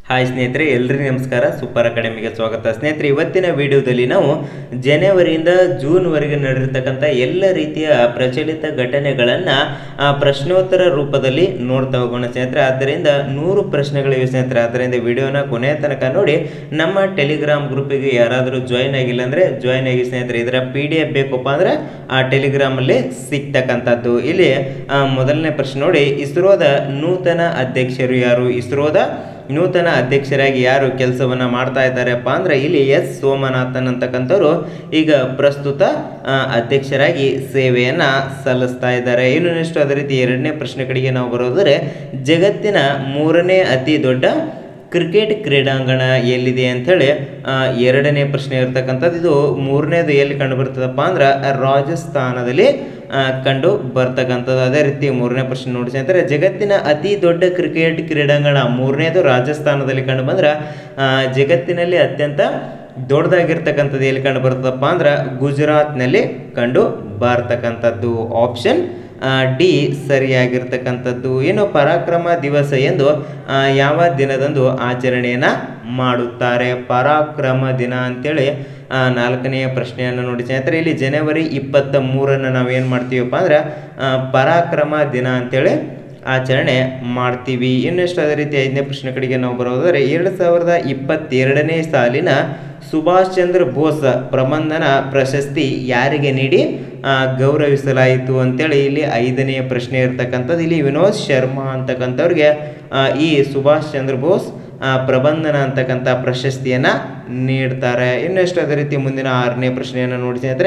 hi ಸ್ನೇಹಿತರೆ ಎಲ್ರಿಗೂ ನಮಸ್ಕಾರ ಸೂಪರ್ ಅಕಾಡೆಮಿಗೆ ಸ್ವಾಗತ ಸ್ನೇಹಿತರೆ ಇವತ್ತಿನ ವಿಡಿಯೋದಲ್ಲಿ ನಾವು ಜನವರಿಯಿಂದ ಜೂನ್ವರೆಗೆ ನಡೆದಿರ್ತಕ್ಕಂಥ ಎಲ್ಲ ರೀತಿಯ ಪ್ರಚಲಿತ ಘಟನೆಗಳನ್ನು ಪ್ರಶ್ನೋತ್ತರ ರೂಪದಲ್ಲಿ ನೋಡ್ತಾ ಹೋಗೋಣ ಸ್ನೇಹಿತರೆ ಆದ್ದರಿಂದ ನೂರು ಪ್ರಶ್ನೆಗಳಿವೆ ಸ್ನೇಹಿತರೆ ಆದ್ದರಿಂದ ವಿಡಿಯೋನ ಕೊನೆಯ ತನಕ ನೋಡಿ ನಮ್ಮ ಟೆಲಿಗ್ರಾಮ್ ಗ್ರೂಪಿಗೆ ಯಾರಾದರೂ ಜಾಯಿನ್ ಆಗಿಲ್ಲ ಅಂದರೆ ಜಾಯಿನ್ ಆಗಿ ಸ್ನೇಹಿತರೆ ಇದರ ಪಿ ಡಿ ಎಫ್ ಬೇಕಪ್ಪ ಅಂದರೆ ಆ ಟೆಲಿಗ್ರಾಮಲ್ಲಿ ಸಿಗ್ತಕ್ಕಂಥದ್ದು ಇಲ್ಲಿ ಆ, ಮೊದಲನೇ ಪ್ರಶ್ನೆ ನೋಡಿ ಇಸ್ರೋದ ನೂತನ ಅಧ್ಯಕ್ಷರು ಯಾರು ಇಸ್ರೋದ ನೂತನ ಅಧ್ಯಕ್ಷರಾಗಿ ಯಾರು ಕೆಲಸವನ್ನ ಮಾಡ್ತಾ ಇದ್ದಾರಪ್ಪ ಅಂದ್ರೆ ಇಲ್ಲಿ ಎಸ್ ಸೋಮನಾಥನ್ ಅಂತಕ್ಕಂಥವ್ರು ಈಗ ಪ್ರಸ್ತುತ ಆ, ಅಧ್ಯಕ್ಷರಾಗಿ ಸೇವೆಯನ್ನ ಸಲ್ಲಿಸ್ತಾ ಇದ್ದಾರೆ ಇನ್ನು ನೆಕ್ಸ್ಟ್ ಅದೇ ರೀತಿ ಎರಡನೇ ಪ್ರಶ್ನೆ ಕಡೆಗೆ ನಾವು ಬರೋದಾದ್ರೆ ಜಗತ್ತಿನ ಮೂರನೇ ಅತಿ ದೊಡ್ಡ ಕ್ರಿಕೆಟ್ ಕ್ರೀಡಾಂಗಣ ಎಲ್ಲಿದೆ ಅಂಥೇಳಿ ಆ, ಎರಡನೇ ಪ್ರಶ್ನೆ ಇರ್ತಕ್ಕಂಥದ್ದು ಇದು ಮೂರನೇದು ಎಲ್ಲಿ ಕಂಡು ಬರ್ತದಪ್ಪ ಅಂದ್ರೆ ರಾಜಸ್ಥಾನದಲ್ಲಿ ಆ, ಕಂಡು ಬರ್ತಕ್ಕಂಥದ್ದು ಅದೇ ರೀತಿ ಮೂರನೇ ಪ್ರಶ್ನೆ ನೋಡಿ ಸ್ನೇಹಿತರೆ ಜಗತ್ತಿನ ಅತಿ ದೊಡ್ಡ ಕ್ರಿಕೆಟ್ ಕ್ರೀಡಾಂಗಣ ಮೂರನೇದು ರಾಜಸ್ಥಾನದಲ್ಲಿ ಕಂಡು ಬಂದ್ರೆ ಆ, ಜಗತ್ತಿನಲ್ಲಿ ಅತ್ಯಂತ ದೊಡ್ಡದಾಗಿರ್ತಕ್ಕಂಥದ್ದು ಎಲ್ಲಿ ಕಂಡು ಬರ್ತದಪ್ಪ ಅಂದ್ರೆ ಗುಜರಾತ್ನಲ್ಲಿ ಕಂಡು ಬರ್ತಕ್ಕಂಥದ್ದು ಆಪ್ಷನ್ ಡಿ ಸರಿಯಾಗಿರ್ತಕ್ಕಂಥದ್ದು ಇನ್ನು ಪರಾಕ್ರಮ ದಿವಸ ಎಂದು ಆ, ಯಾವ ದಿನದಂದು ಆಚರಣೆಯನ್ನು ಮಾಡುತ್ತಾರೆ ಪರಾಕ್ರಮ ದಿನ ಅಂತೇಳಿ ಆ, ನಾಲ್ಕನೆಯ ಪ್ರಶ್ನೆಯನ್ನು ನೋಡಿ ಸ್ನೇಹಿತರೆ ಇಲ್ಲಿ ಜನವರಿ ಇಪ್ಪತ್ತ ಮೂರನ್ನು ನಾವೇನು ಮಾಡ್ತೀವಪ್ಪ ಅಂದ್ರೆ ಆ, ಪರಾಕ್ರಮ ದಿನ ಅಂತೇಳಿ ಆಚರಣೆ ಮಾಡ್ತೀವಿ ಇನ್ನೆಷ್ಟು ಅದೇ ರೀತಿ ಐದನೇ ಪ್ರಶ್ನೆ ಕಡೆಗೆ ನಾವು ಬರೋದಾದ್ರೆ ಎರಡು ಸಾವಿರದ ಇಪ್ಪತ್ತೆರಡನೇ ಸಾಲಿನ ಸುಭಾಷ್ ಚಂದ್ರ ಬೋಸ್ ಪ್ರಬಂಧನ ಪ್ರಶಸ್ತಿ ಯಾರಿಗೆ ನೀಡಿ ಆ, ಗೌರವಿಸಲಾಯಿತು ಅಂತೇಳಿ ಇಲ್ಲಿ ಐದನೆಯ ಪ್ರಶ್ನೆ ಇರ್ತಕ್ಕಂಥದ್ದು ಇಲ್ಲಿ ವಿನೋದ್ ಶರ್ಮಾ ಅಂತಕ್ಕಂಥವ್ರಿಗೆ ಆ, ಈ ಸುಭಾಷ್ ಚಂದ್ರ ಬೋಸ್ ಆ, ಪ್ರಬಂಧನ ಅಂತಕ್ಕಂಥ ಪ್ರಶಸ್ತಿಯನ್ನು ನೀಡ್ತಾರೆ ಇನ್ನೆಷ್ಟು ಅದೇ ರೀತಿ ಮುಂದಿನ ಆರನೇ ಪ್ರಶ್ನೆಯನ್ನು ನೋಡಿ ಸ್ನೇಹಿತರೆ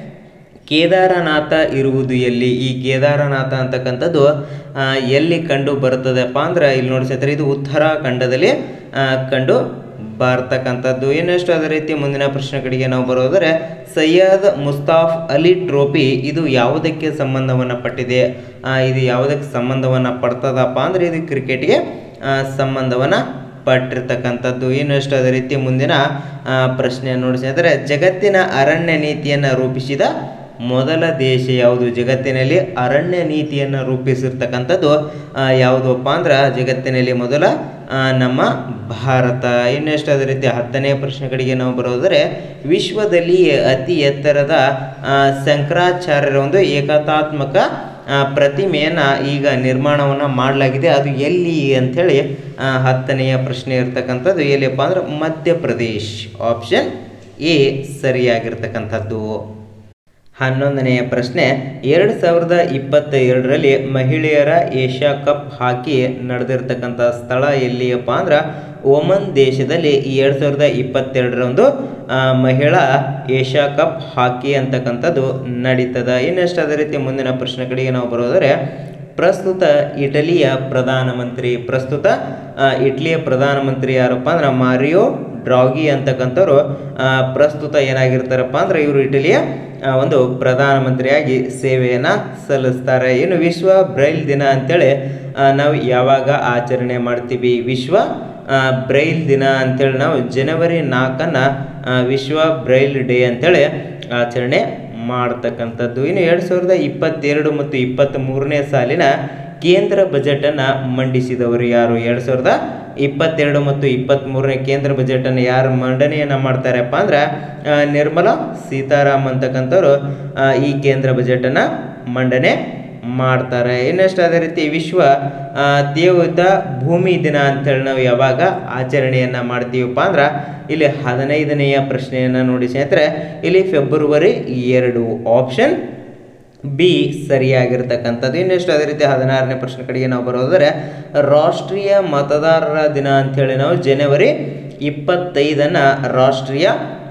ಕೇದಾರನಾಥ ಇರುವುದು ಎಲ್ಲಿ ಈ ಕೇದಾರನಾಥ ಅಂತಕ್ಕಂಥದ್ದು ಆ, ಎಲ್ಲಿ ಕಂಡು ಬರ್ತದಪ್ಪ ಅಂದ್ರೆ ಇಲ್ಲಿ ನೋಡಿ ಸ್ನೇಹಿತರೆ ಇದು ಉತ್ತರಾಖಂಡದಲ್ಲಿ ಆ, ಕಂಡು ಬರ್ತಕ್ಕಂಥದ್ದು ಇನ್ನಷ್ಟು ಅದೇ ರೀತಿ ಮುಂದಿನ ಪ್ರಶ್ನೆ ಕಡೆಗೆ ನಾವು ಬರೋದಾದ್ರೆ ಸೈಯದ್ ಮುಸ್ತಾಫ್ ಅಲಿ ಟ್ರೋಫಿ ಇದು ಯಾವುದಕ್ಕೆ ಸಂಬಂಧವನ್ನು ಪಟ್ಟಿದೆ ಆ, ಇದು ಯಾವುದಕ್ಕೆ ಸಂಬಂಧವನ್ನು ಪಡ್ತದಪ್ಪ ಅಂದ್ರೆ ಇದು ಕ್ರಿಕೆಟ್ಗೆ ಸಂಬಂಧವನ್ನು ಪಟ್ಟಿರ್ತಕ್ಕಂಥದ್ದು ಇನ್ನಷ್ಟು ಅದೇ ರೀತಿ ಮುಂದಿನ ಆ, ಪ್ರಶ್ನೆಯನ್ನು ನೋಡಿ ಸ್ನೇಹಿತರೆ ಜಗತ್ತಿನ ಅರಣ್ಯ ನೀತಿಯನ್ನು ರೂಪಿಸಿದ ಮೊದಲ ದೇಶ ಯಾವುದು ಜಗತ್ತಿನಲ್ಲಿ ಅರಣ್ಯ ನೀತಿಯನ್ನು ರೂಪಿಸಿರ್ತಕ್ಕಂಥದ್ದು ಆ, ಯಾವುದಪ್ಪ ಅಂದ್ರೆ ಜಗತ್ತಿನಲ್ಲಿ ಮೊದಲ ಆ, ನಮ್ಮ ಭಾರತ ಇನ್ನೆಷ್ಟು ಅದೇ ರೀತಿ ಹತ್ತನೇ ಪ್ರಶ್ನೆ ಕಡೆಗೆ ನಾವು ಬರೋದಾದ್ರೆ ವಿಶ್ವದಲ್ಲಿ ಅತಿ ಎತ್ತರದ ಆ, ಶಂಕರಾಚಾರ್ಯರ ಒಂದು ಏಕತಾತ್ಮಕ ಆ, ಪ್ರತಿಮೆಯನ್ನು ಈಗ ನಿರ್ಮಾಣವನ್ನು ಮಾಡಲಾಗಿದೆ ಅದು ಎಲ್ಲಿ ಅಂಥೇಳಿ ಆ, ಹತ್ತನೆಯ ಪ್ರಶ್ನೆ ಇರ್ತಕ್ಕಂಥದ್ದು ಎಲ್ಲಿಯಪ್ಪ ಅಂದ್ರೆ ಮಧ್ಯಪ್ರದೇಶ್ ಆಪ್ಷನ್ ಎ ಸರಿಯಾಗಿರ್ತಕ್ಕಂಥದ್ದು ಹನ್ನೊಂದನೆಯ ಪ್ರಶ್ನೆ ಎರಡು ಸಾವಿರದ ಇಪ್ಪತ್ತ ಎರಡರಲ್ಲಿ ಮಹಿಳೆಯರ ಏಷ್ಯಾ ಕಪ್ ಹಾಕಿ ನಡೆದಿರ್ತಕ್ಕಂಥ ಸ್ಥಳ ಎಲ್ಲಿಯಪ್ಪ ಅಂದ್ರೆ ಒಮನ್ ದೇಶದಲ್ಲಿ ಈ ಎರಡು ಸಾವಿರದ ಇಪ್ಪತ್ತೆರಡರಂದು ಆ, ಮಹಿಳಾ ಏಷ್ಯಾ ಕಪ್ ಹಾಕಿ ಅಂತಕ್ಕಂಥದ್ದು ನಡೀತದ ಇನ್ನಷ್ಟು ಅದೇ ರೀತಿ ಮುಂದಿನ ಪ್ರಶ್ನೆ ಕಡೆಗೆ ನಾವು ಬರೋದಾದ್ರೆ ಪ್ರಸ್ತುತ ಇಟಲಿಯ ಪ್ರಧಾನಮಂತ್ರಿ ಪ್ರಸ್ತುತ ಆ, ಇಟಲಿಯ ಪ್ರಧಾನಮಂತ್ರಿ ಯಾರಪ್ಪ ಅಂದ್ರೆ ಮಾರಿಯೋ ಡ್ರಾಗಿ ಅಂತಕ್ಕಂಥವ್ರು ಆ, ಪ್ರಸ್ತುತ ಏನಾಗಿರ್ತಾರಪ್ಪ ಅಂದ್ರೆ ಇವರು ಇಟಲಿಯ ಆ, ಒಂದು ಪ್ರಧಾನಮಂತ್ರಿಯಾಗಿ ಸೇವೆಯನ್ನು ಸಲ್ಲಿಸ್ತಾರೆ ಇನ್ನು ವಿಶ್ವ ಬ್ರೈಲ್ ದಿನ ಅಂತೇಳಿ ಆ, ನಾವು ಯಾವಾಗ ಆಚರಣೆ ಮಾಡ್ತೀವಿ ವಿಶ್ವ ಆ, ಬ್ರೈಲ್ ದಿನ ಅಂತೇಳಿ ನಾವು ಜನವರಿ ನಾಲ್ಕನ್ನು ವಿಶ್ವ ಬ್ರೈಲ್ ಡೇ ಅಂತೇಳಿ ಆಚರಣೆ ಮಾಡ್ತಕ್ಕಂಥದ್ದು ಇನ್ನು ಎರಡು ಸಾವಿರದ ಇಪ್ಪತ್ತೆರಡು ಮತ್ತು ಇಪ್ಪತ್ತ್ ಮೂರನೇ ಸಾಲಿನ ಕೇಂದ್ರ ಬಜೆಟನ್ನು ಮಂಡಿಸಿದವರು ಯಾರು ಎರಡು ಸಾವಿರದ ಇಪ್ಪತ್ತೆರಡು ಮತ್ತು ಇಪ್ಪತ್ತ್ಮೂರನೇ ಕೇಂದ್ರ ಬಜೆಟನ್ನು ಯಾರು ಮಂಡನೆಯನ್ನು ಮಾಡ್ತಾರಪ್ಪ ಅಂದ್ರೆ ಆ, ನಿರ್ಮಲಾ ಸೀತಾರಾಮ್ ಅಂತಕ್ಕಂಥವ್ರು ಆ, ಈ ಕೇಂದ್ರ ಬಜೆಟನ್ನು ಮಂಡನೆ ಮಾಡ್ತಾರೆ ಇನ್ನಷ್ಟು ಅದೇ ರೀತಿ ವಿಶ್ವ ಆ, ದೇವತ ಭೂಮಿ ದಿನ ಅಂತೇಳಿ ನಾವು ಯಾವಾಗ ಆಚರಣೆಯನ್ನು ಮಾಡ್ತೀವಪ್ಪ ಅಂದ್ರೆ ಇಲ್ಲಿ ಹದಿನೈದನೆಯ ಪ್ರಶ್ನೆಯನ್ನು ನೋಡಿ ಸ್ನೇಹಿತರೆ ಇಲ್ಲಿ ಫೆಬ್ರವರಿ ಎರಡು ಆಪ್ಷನ್ ಬಿ ಸರಿಯಾಗಿರ್ತಕ್ಕಂಥದ್ದು ಇನ್ನೆಷ್ಟು ಅದೇ ರೀತಿ ಹದಿನಾರನೇ ಪ್ರಶ್ನೆ ಕಡೆಗೆ ನಾವು ಬರೋದಾದ್ರೆ ರಾಷ್ಟ್ರೀಯ ಮತದಾರರ ದಿನ ಅಂಥೇಳಿ ನಾವು ಜನವರಿ ಇಪ್ಪತ್ತೈದನ್ನು ರಾಷ್ಟ್ರೀಯ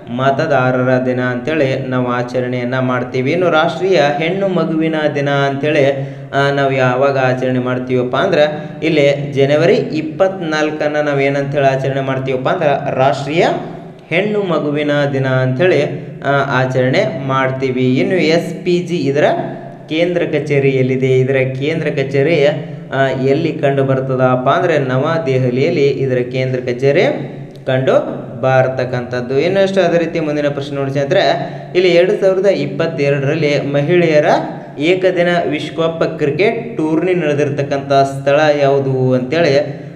ಮತದಾರರ ದಿನ ಅಂತೇಳಿ ನಾವು ಆಚರಣೆಯನ್ನು ಮಾಡ್ತೀವಿ ಇನ್ನು ರಾಷ್ಟ್ರೀಯ ಹೆಣ್ಣು ಮಗುವಿನ ದಿನ ಅಂಥೇಳಿ ಆ, ನಾವು ಯಾವಾಗ ಆಚರಣೆ ಮಾಡ್ತೀವಪ್ಪ ಅಂದ್ರೆ ಇಲ್ಲಿ ಜನವರಿ ಇಪ್ಪತ್ನಾಲ್ಕನ್ನು ನಾವು ಏನಂತೇಳಿ ಆಚರಣೆ ಮಾಡ್ತೀವಪ್ಪ ಅಂದ್ರೆ ರಾಷ್ಟ್ರೀಯ ಹೆಣ್ಣು ಮಗುವಿನ ದಿನ ಅಂಥೇಳಿ ಆ, ಆಚರಣೆ ಮಾಡ್ತೀವಿ ಇನ್ನು ಎಸ್ ಪಿ ಜಿ ಇದರ ಕೇಂದ್ರ ಕಚೇರಿ ಎಲ್ಲಿದೆ ಇದರ ಕೇಂದ್ರ ಕಚೇರಿ ಆ, ಎಲ್ಲಿ ಕಂಡು ಬರ್ತದಪ್ಪ ಅಂದರೆ ನವದೆಹಲಿಯಲ್ಲಿ ಇದರ ಕೇಂದ್ರ ಕಚೇರಿ ಕಂಡು ಬರ್ತಕ್ಕಂಥದ್ದು ಇನ್ನಷ್ಟು ಅದೇ ರೀತಿ ಮುಂದಿನ ಪ್ರಶ್ನೆ ನೋಡಿ ಸ್ನೇಹಿತರೆ ಇಲ್ಲಿ ಎರಡು ಸಾವಿರದ ಇಪ್ಪತ್ತೆರಡರಲ್ಲಿ ಮಹಿಳೆಯರ ಏಕದಿನ ವಿಶ್ವಕಪ್ ಕ್ರಿಕೆಟ್ ಟೂರ್ನಿ ನಡೆದಿರ್ತಕ್ಕಂಥ ಸ್ಥಳ ಯಾವುದು ಅಂತೇಳಿ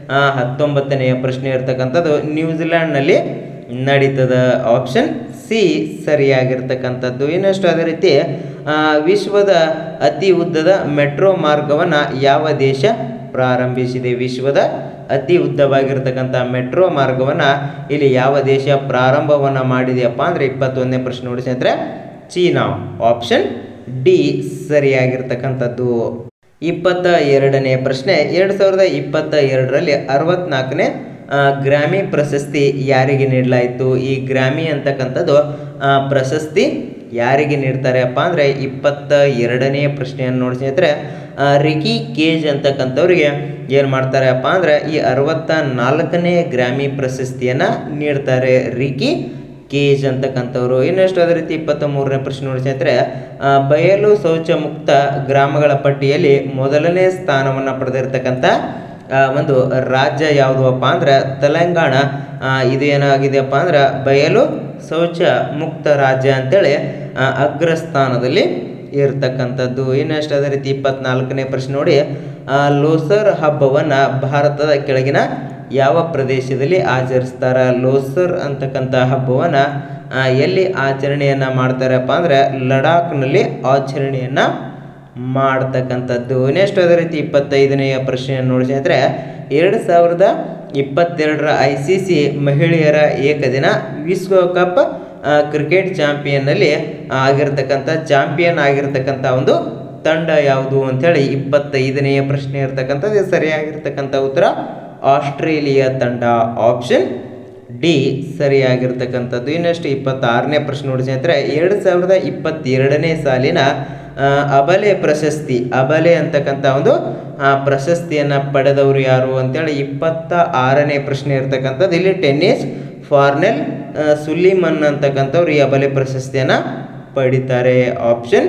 ಆ, ಹತ್ತೊಂಬತ್ತನೆಯ ಪ್ರಶ್ನೆ ಇರ್ತಕ್ಕಂಥದ್ದು ನ್ಯೂಜಿಲ್ಯಾಂಡ್ನಲ್ಲಿ ನಡೀತದ ಆಪ್ಷನ್ ಸಿ ಸರಿಯಾಗಿರ್ತಕ್ಕಂಥದ್ದು ಇನ್ನಷ್ಟು ಅದೇ ರೀತಿ ಆ, ವಿಶ್ವದ ಅತಿ ಉದ್ದದ ಮೆಟ್ರೋ ಮಾರ್ಗವನ್ನು ಯಾವ ದೇಶ ಪ್ರಾರಂಭಿಸಿದೆ ವಿಶ್ವದ ಅತಿ ಉದ್ದವಾಗಿರ್ತಕ್ಕಂಥ ಮೆಟ್ರೋ ಮಾರ್ಗವನ್ನು ಇಲ್ಲಿ ಯಾವ ದೇಶ ಪ್ರಾರಂಭವನ್ನು ಮಾಡಿದೆಯಪ್ಪ ಅಂದರೆ ಇಪ್ಪತ್ತೊಂದನೇ ಪ್ರಶ್ನೆ ನೋಡಿ ಸ್ನೇಹಿತರೆ ಚೀನಾ ಆಪ್ಷನ್ ಡಿ ಸರಿಯಾಗಿರ್ತಕ್ಕಂಥದ್ದು ಇಪ್ಪತ್ತ ಎರಡನೇ ಪ್ರಶ್ನೆ ಎರಡು ಸಾವಿರದ ಇಪ್ಪತ್ತ ಎರಡರಲ್ಲಿ ಅರವತ್ನಾಲ್ಕನೇ ಆ, ಗ್ರಾಮಿ ಪ್ರಶಸ್ತಿ ಯಾರಿಗೆ ನೀಡಲಾಯಿತು ಈ ಗ್ರಾಮಿ ಅಂತಕ್ಕಂಥದ್ದು ಆ, ಪ್ರಶಸ್ತಿ ಯಾರಿಗೆ ನೀಡ್ತಾರೆ ಅಪ್ಪ ಅಂದರೆ ಇಪ್ಪತ್ತ ಎರಡನೇ ಪ್ರಶ್ನೆಯನ್ನು ನೋಡಿ ಸ್ನೇಹಿತರೆ ಆ, ರಿಕಿ ಕೇಜ್ ಅಂತಕ್ಕಂಥವ್ರಿಗೆ ಏನು ಮಾಡ್ತಾರೆ ಅಪ್ಪ ಅಂದರೆ ಈ ಅರವತ್ತ ನಾಲ್ಕನೇ ಗ್ರಾಮಿ ಪ್ರಶಸ್ತಿಯನ್ನು ನೀಡ್ತಾರೆ ರಿಕಿ ಕೇಜ್ ಅಂತಕ್ಕಂಥವ್ರು ಇನ್ನಷ್ಟು ಅದೇ ರೀತಿ ಇಪ್ಪತ್ತ ಮೂರನೇ ಪ್ರಶ್ನೆ ನೋಡಿ ಸ್ನೇಹಿತರೆ ಆ, ಬಯಲು ಶೌಚ ಮುಕ್ತ ಗ್ರಾಮಗಳ ಪಟ್ಟಿಯಲ್ಲಿ ಮೊದಲನೇ ಸ್ಥಾನವನ್ನು ಪಡೆದಿರ್ತಕ್ಕಂಥ ಆ, ಒಂದು ರಾಜ್ಯ ಯಾವುದಪ್ಪ ಅಂದ್ರೆ ತೆಲಂಗಾಣ ಆ, ಇದು ಏನಾಗಿದೆಯಪ್ಪ ಅಂದ್ರೆ ಬಯಲು ಶೌಚ ಮುಕ್ತ ರಾಜ್ಯ ಅಂತೇಳಿ ಆ, ಅಗ್ರಸ್ಥಾನದಲ್ಲಿ ಇರ್ತಕ್ಕಂಥದ್ದು ಇನ್ನಷ್ಟು ಅದೇ ರೀತಿ ಇಪ್ಪತ್ನಾಲ್ಕನೇ ಪ್ರಶ್ನೆ ನೋಡಿ ಆ, ಲೋಸರ್ ಹಬ್ಬವನ್ನು ಭಾರತದ ಕೆಳಗಿನ ಯಾವ ಪ್ರದೇಶದಲ್ಲಿ ಆಚರಿಸ್ತಾರ ಲೋಸರ್ ಅಂತಕ್ಕಂಥ ಹಬ್ಬವನ್ನು ಎಲ್ಲಿ ಆಚರಣೆಯನ್ನು ಮಾಡ್ತಾರಪ್ಪ ಅಂದರೆ ಲಡಾಖ್ನಲ್ಲಿ ಆಚರಣೆಯನ್ನು ಮಾಡ್ತಕ್ಕಂಥದ್ದು ನೆಕ್ಸ್ಟ್ ಅದೇ ರೀತಿ ಇಪ್ಪತ್ತೈದನೆಯ ಪ್ರಶ್ನೆಯನ್ನು ನೋಡಿ ಸ್ನೇಹಿತರೆ ಎರಡು ಸಾವಿರದ ಇಪ್ಪತ್ತೆರಡರ ಐ ಸಿ ಸಿ ಮಹಿಳೆಯರ ಏಕದಿನ ವಿಶ್ವಕಪ್ ಆ, ಕ್ರಿಕೆಟ್ ಚಾಂಪಿಯನ್ನಲ್ಲಿ ಆಗಿರ್ತಕ್ಕಂಥ ಚಾಂಪಿಯನ್ ಆಗಿರ್ತಕ್ಕಂಥ ಒಂದು ತಂಡ ಯಾವುದು ಅಂಥೇಳಿ ಇಪ್ಪತ್ತೈದನೆಯ ಪ್ರಶ್ನೆ ಇರ್ತಕ್ಕಂಥದ್ದು ಇದು ಸರಿಯಾಗಿರ್ತಕ್ಕಂಥ ಉತ್ತರ ಆಸ್ಟ್ರೇಲಿಯಾ ತಂಡ ಆಪ್ಷನ್ ಡಿ ಸರಿಯಾಗಿರ್ತಕ್ಕಂಥದ್ದು ಇನ್ನಷ್ಟು ಇಪ್ಪತ್ತಾರನೇ ಪ್ರಶ್ನೆ ನೋಡಿ ಸ್ನೇಹಿತರೆ ಎರಡು ಸಾವಿರದ ಇಪ್ಪತ್ತೆರಡನೇ ಸಾಲಿನ ಆ, ಅಬಲೆ ಪ್ರಶಸ್ತಿ ಅಬಲೆ ಅಂತಕ್ಕಂಥ ಒಂದು ಆ, ಪ್ರಶಸ್ತಿಯನ್ನು ಪಡೆದವರು ಯಾರು ಅಂತೇಳಿ ಇಪ್ಪತ್ತ ಆರನೇ ಪ್ರಶ್ನೆ ಇರ್ತಕ್ಕಂಥದ್ದು ಇಲ್ಲಿ ಟೆನ್ನಿಸ್ ಫಾರ್ನೆಲ್ ಆ, ಸುಲಿಮನ್ ಅಂತಕ್ಕಂಥವ್ರು ಈ ಅಬಲೆ ಪ್ರಶಸ್ತಿಯನ್ನು ಪಡಿತಾರೆ ಆಪ್ಷನ್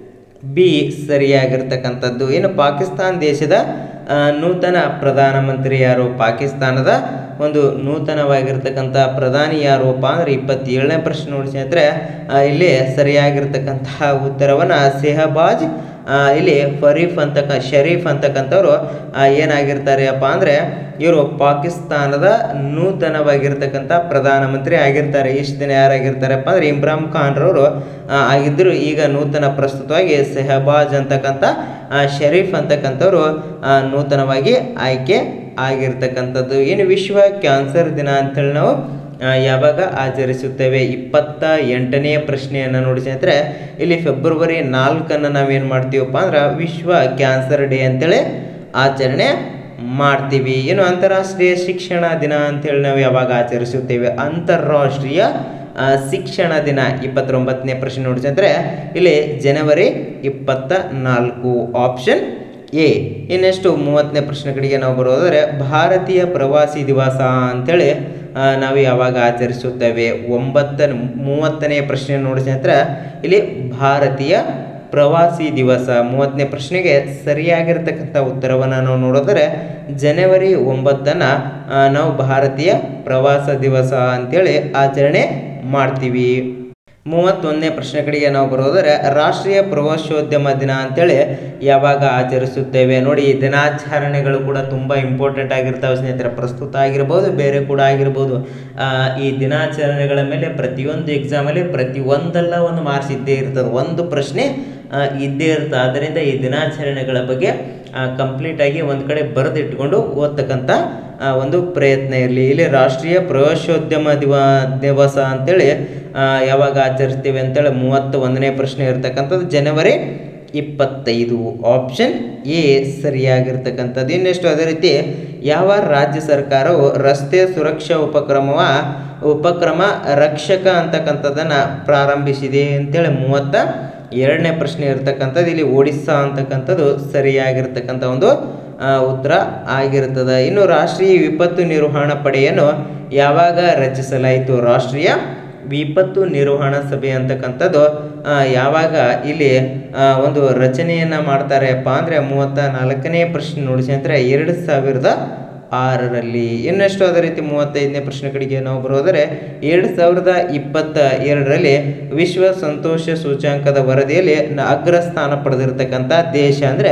ಬಿ ಸರಿಯಾಗಿರ್ತಕ್ಕಂಥದ್ದು ಇನ್ನು ಪಾಕಿಸ್ತಾನ ದೇಶದ ಆ, ನೂತನ ಪ್ರಧಾನಮಂತ್ರಿ ಯಾರು ಪಾಕಿಸ್ತಾನದ ಒಂದು ನೂತನವಾಗಿರ್ತಕ್ಕಂಥ ಪ್ರಧಾನಿ ಯಾರಪ್ಪ ಅಂದರೆ ಇಪ್ಪತ್ತೇಳನೇ ಪ್ರಶ್ನೆ ನೋಡಿ ಸ್ನೇಹಿತರೆ ಆ, ಇಲ್ಲಿ ಸರಿಯಾಗಿರ್ತಕ್ಕಂತಹ ಉತ್ತರವನ್ನು ಸೆಹಬಾಜ್ ಆ, ಇಲ್ಲಿ ಫರೀಫ್ ಅಂತಕ್ಕ ಶರೀಫ್ ಅಂತಕ್ಕಂಥವ್ರು ಆ, ಏನಾಗಿರ್ತಾರೆ ಅಪ್ಪ ಅಂದರೆ ಇವರು ಪಾಕಿಸ್ತಾನದ ನೂತನವಾಗಿರ್ತಕ್ಕಂಥ ಪ್ರಧಾನಮಂತ್ರಿ ಆಗಿರ್ತಾರೆ ಇಷ್ಟು ದಿನ ಯಾರಾಗಿರ್ತಾರಪ್ಪ ಅಂದರೆ ಇಮ್ರಾನ್ ಖಾನ್ರವರು ಆಗಿದ್ದರು ಈಗ ನೂತನ ಪ್ರಸ್ತುತವಾಗಿ ಸೆಹಬಾಜ್ ಅಂತಕ್ಕಂಥ ಆ, ಶರೀಫ್ ಅಂತಕ್ಕಂಥವ್ರು ಆ, ನೂತನವಾಗಿ ಆಯ್ಕೆ ಆಗಿರ್ತಕ್ಕಂಥದ್ದು ಇನ್ನು ವಿಶ್ವ ಕ್ಯಾನ್ಸರ್ ದಿನ ಅಂತೇಳಿ ನಾವು ಆ, ಯಾವಾಗ ಆಚರಿಸುತ್ತೇವೆ ಇಪ್ಪತ್ತ ಎಂಟನೆಯ ಪ್ರಶ್ನೆಯನ್ನು ನೋಡಿ ಸ್ನೇಹಿತರೆ ಇಲ್ಲಿ ಫೆಬ್ರವರಿ ನಾಲ್ಕನ್ನು ನಾವೇನು ಮಾಡ್ತೀವಪ್ಪ ಅಂದ್ರೆ ವಿಶ್ವ ಕ್ಯಾನ್ಸರ್ ಡೇ ಅಂತೇಳಿ ಆಚರಣೆ ಮಾಡ್ತೀವಿ ಏನು ಅಂತಾರಾಷ್ಟ್ರೀಯ ಶಿಕ್ಷಣ ದಿನ ಅಂತೇಳಿ ನಾವು ಯಾವಾಗ ಆಚರಿಸುತ್ತೇವೆ ಅಂತಾರಾಷ್ಟ್ರೀಯ ಆ, ಶಿಕ್ಷಣ ದಿನ ಇಪ್ಪತ್ತೊಂಬತ್ತನೇ ಪ್ರಶ್ನೆ ನೋಡಿ ಸ್ನೇಹಿತರೆ ಇಲ್ಲಿ ಜನವರಿ ಇಪ್ಪತ್ತ ನಾಲ್ಕು ಆಪ್ಷನ್ ಎ ಇನ್ನೆಷ್ಟು ಮೂವತ್ತನೇ ಪ್ರಶ್ನೆ ಕಡೆಗೆ ನಾವು ಬರೋದಾದರೆ ಭಾರತೀಯ ಪ್ರವಾಸಿ ದಿವಸ ಅಂಥೇಳಿ ಆ, ನಾವು ಯಾವಾಗ ಆಚರಿಸುತ್ತೇವೆ ಒಂಬತ್ತ ಮೂವತ್ತನೇ ಪ್ರಶ್ನೆ ನೋಡಿ ಸ್ನೇಹಿತರೆ ಇಲ್ಲಿ ಭಾರತೀಯ ಪ್ರವಾಸಿ ದಿವಸ ಮೂವತ್ತನೇ ಪ್ರಶ್ನೆಗೆ ಸರಿಯಾಗಿರ್ತಕ್ಕಂಥ ಉತ್ತರವನ್ನು ನಾವು ನೋಡಿದರೆ ಜನವರಿ ಒಂಬತ್ತನ್ನು ಆ, ನಾವು ಭಾರತೀಯ ಪ್ರವಾಸ ದಿವಸ ಅಂತೇಳಿ ಆಚರಣೆ ಮಾಡ್ತೀವಿ ಮೂವತ್ತೊಂದನೇ ಪ್ರಶ್ನೆ ಕಡೆಗೆ ನಾವು ಬರೋದಾದ್ರೆ ರಾಷ್ಟ್ರೀಯ ಪ್ರವಾಸೋದ್ಯಮ ದಿನ ಅಂತೇಳಿ ಯಾವಾಗ ಆಚರಿಸುತ್ತೇವೆ ನೋಡಿ ಈ ದಿನಾಚರಣೆಗಳು ಕೂಡ ತುಂಬ ಇಂಪಾರ್ಟೆಂಟ್ ಆಗಿರ್ತವೆ ಸ್ನೇಹಿತರೆ ಪ್ರಸ್ತುತ ಆಗಿರ್ಬೋದು ಬೇರೆ ಕೂಡ ಆಗಿರ್ಬೋದು ಆ, ಈ ದಿನಾಚರಣೆಗಳ ಮೇಲೆ ಪ್ರತಿಯೊಂದು ಎಕ್ಸಾಮಲ್ಲಿ ಪ್ರತಿಯೊಂದಲ್ಲ ಒಂದು ಮಾರ್ಕ್ಸ್ ಇದ್ದೇ ಇರ್ತದೆ ಒಂದು ಪ್ರಶ್ನೆ ಆ, ಇದ್ದೇ ಇರ್ತದೆ ಆದ್ದರಿಂದ ಈ ದಿನಾಚರಣೆಗಳ ಬಗ್ಗೆ ಕಂಪ್ಲೀಟಾಗಿ ಒಂದು ಕಡೆ ಬರೆದಿಟ್ಕೊಂಡು ಓದ್ತಕ್ಕಂಥ ಆ, ಒಂದು ಪ್ರಯತ್ನ ಇರಲಿ ಇಲ್ಲಿ ರಾಷ್ಟ್ರೀಯ ಪ್ರವಾಸೋದ್ಯಮ ದಿವ ದಿವಸ ಅಂತೇಳಿ ಆ, ಯಾವಾಗ ಆಚರಿಸ್ತೀವಿ ಅಂತೇಳಿ ಮೂವತ್ತ ಒಂದನೇ ಪ್ರಶ್ನೆ ಇರ್ತಕ್ಕಂಥದ್ದು ಜನವರಿ ಇಪ್ಪತ್ತೈದು ಆಪ್ಷನ್ ಎ ಸರಿಯಾಗಿರ್ತಕ್ಕಂಥದ್ದು ಇನ್ನೆಷ್ಟು ಅದೇ ರೀತಿ ಯಾವ ರಾಜ್ಯ ಸರ್ಕಾರವು ರಸ್ತೆ ಸುರಕ್ಷಾ ಉಪಕ್ರಮವ ಉಪಕ್ರಮ ರಕ್ಷಕ ಅಂತಕ್ಕಂಥದ್ದನ್ನು ಪ್ರಾರಂಭಿಸಿದೆ ಅಂತೇಳಿ ಮೂವತ್ತ ಎರಡನೇ ಪ್ರಶ್ನೆ ಇರ್ತಕ್ಕಂಥದ್ದು ಇಲ್ಲಿ ಒಡಿಸ್ಸಾ ಅಂತಕ್ಕಂಥದ್ದು ಸರಿಯಾಗಿರ್ತಕ್ಕಂಥ ಒಂದು ಆ, ಉತ್ತರ ಆಗಿರ್ತದೆ ಇನ್ನು ರಾಷ್ಟ್ರೀಯ ವಿಪತ್ತು ನಿರ್ವಹಣಾ ಪಡೆಯನ್ನು ಯಾವಾಗ ರಚಿಸಲಾಯಿತು ರಾಷ್ಟ್ರೀಯ ವಿಪತ್ತು ನಿರ್ವಹಣಾ ಸಭೆ ಅಂತಕ್ಕಂಥದ್ದು ಆ, ಯಾವಾಗ ಇಲ್ಲಿ ಆ, ಒಂದು ರಚನೆಯನ್ನು ಮಾಡ್ತಾರೆಪ್ಪ ಅಂದರೆ ಮೂವತ್ತ ನಾಲ್ಕನೇ ಪ್ರಶ್ನೆ ನೋಡಿ ಸ್ನೇಹಿತರೆ ಎರಡು ಸಾವಿರದ ಆರರಲ್ಲಿ ಇನ್ನಷ್ಟು ಅದೇ ರೀತಿ ಮೂವತ್ತೈದನೇ ಪ್ರಶ್ನೆ ಕಡೆಗೆ ನಾವು ಬರೋದರೆ ಎರಡು ಸಾವಿರದ ಇಪ್ಪತ್ತ ಎರಡರಲ್ಲಿ ವಿಶ್ವ ಸಂತೋಷ ಸೂಚ್ಯಾಂಕದ ವರದಿಯಲ್ಲಿ ನ- ಅಗ್ರಸ್ಥಾನ ಪಡೆದಿರತಕ್ಕಂಥ ದೇಶ ಅಂದರೆ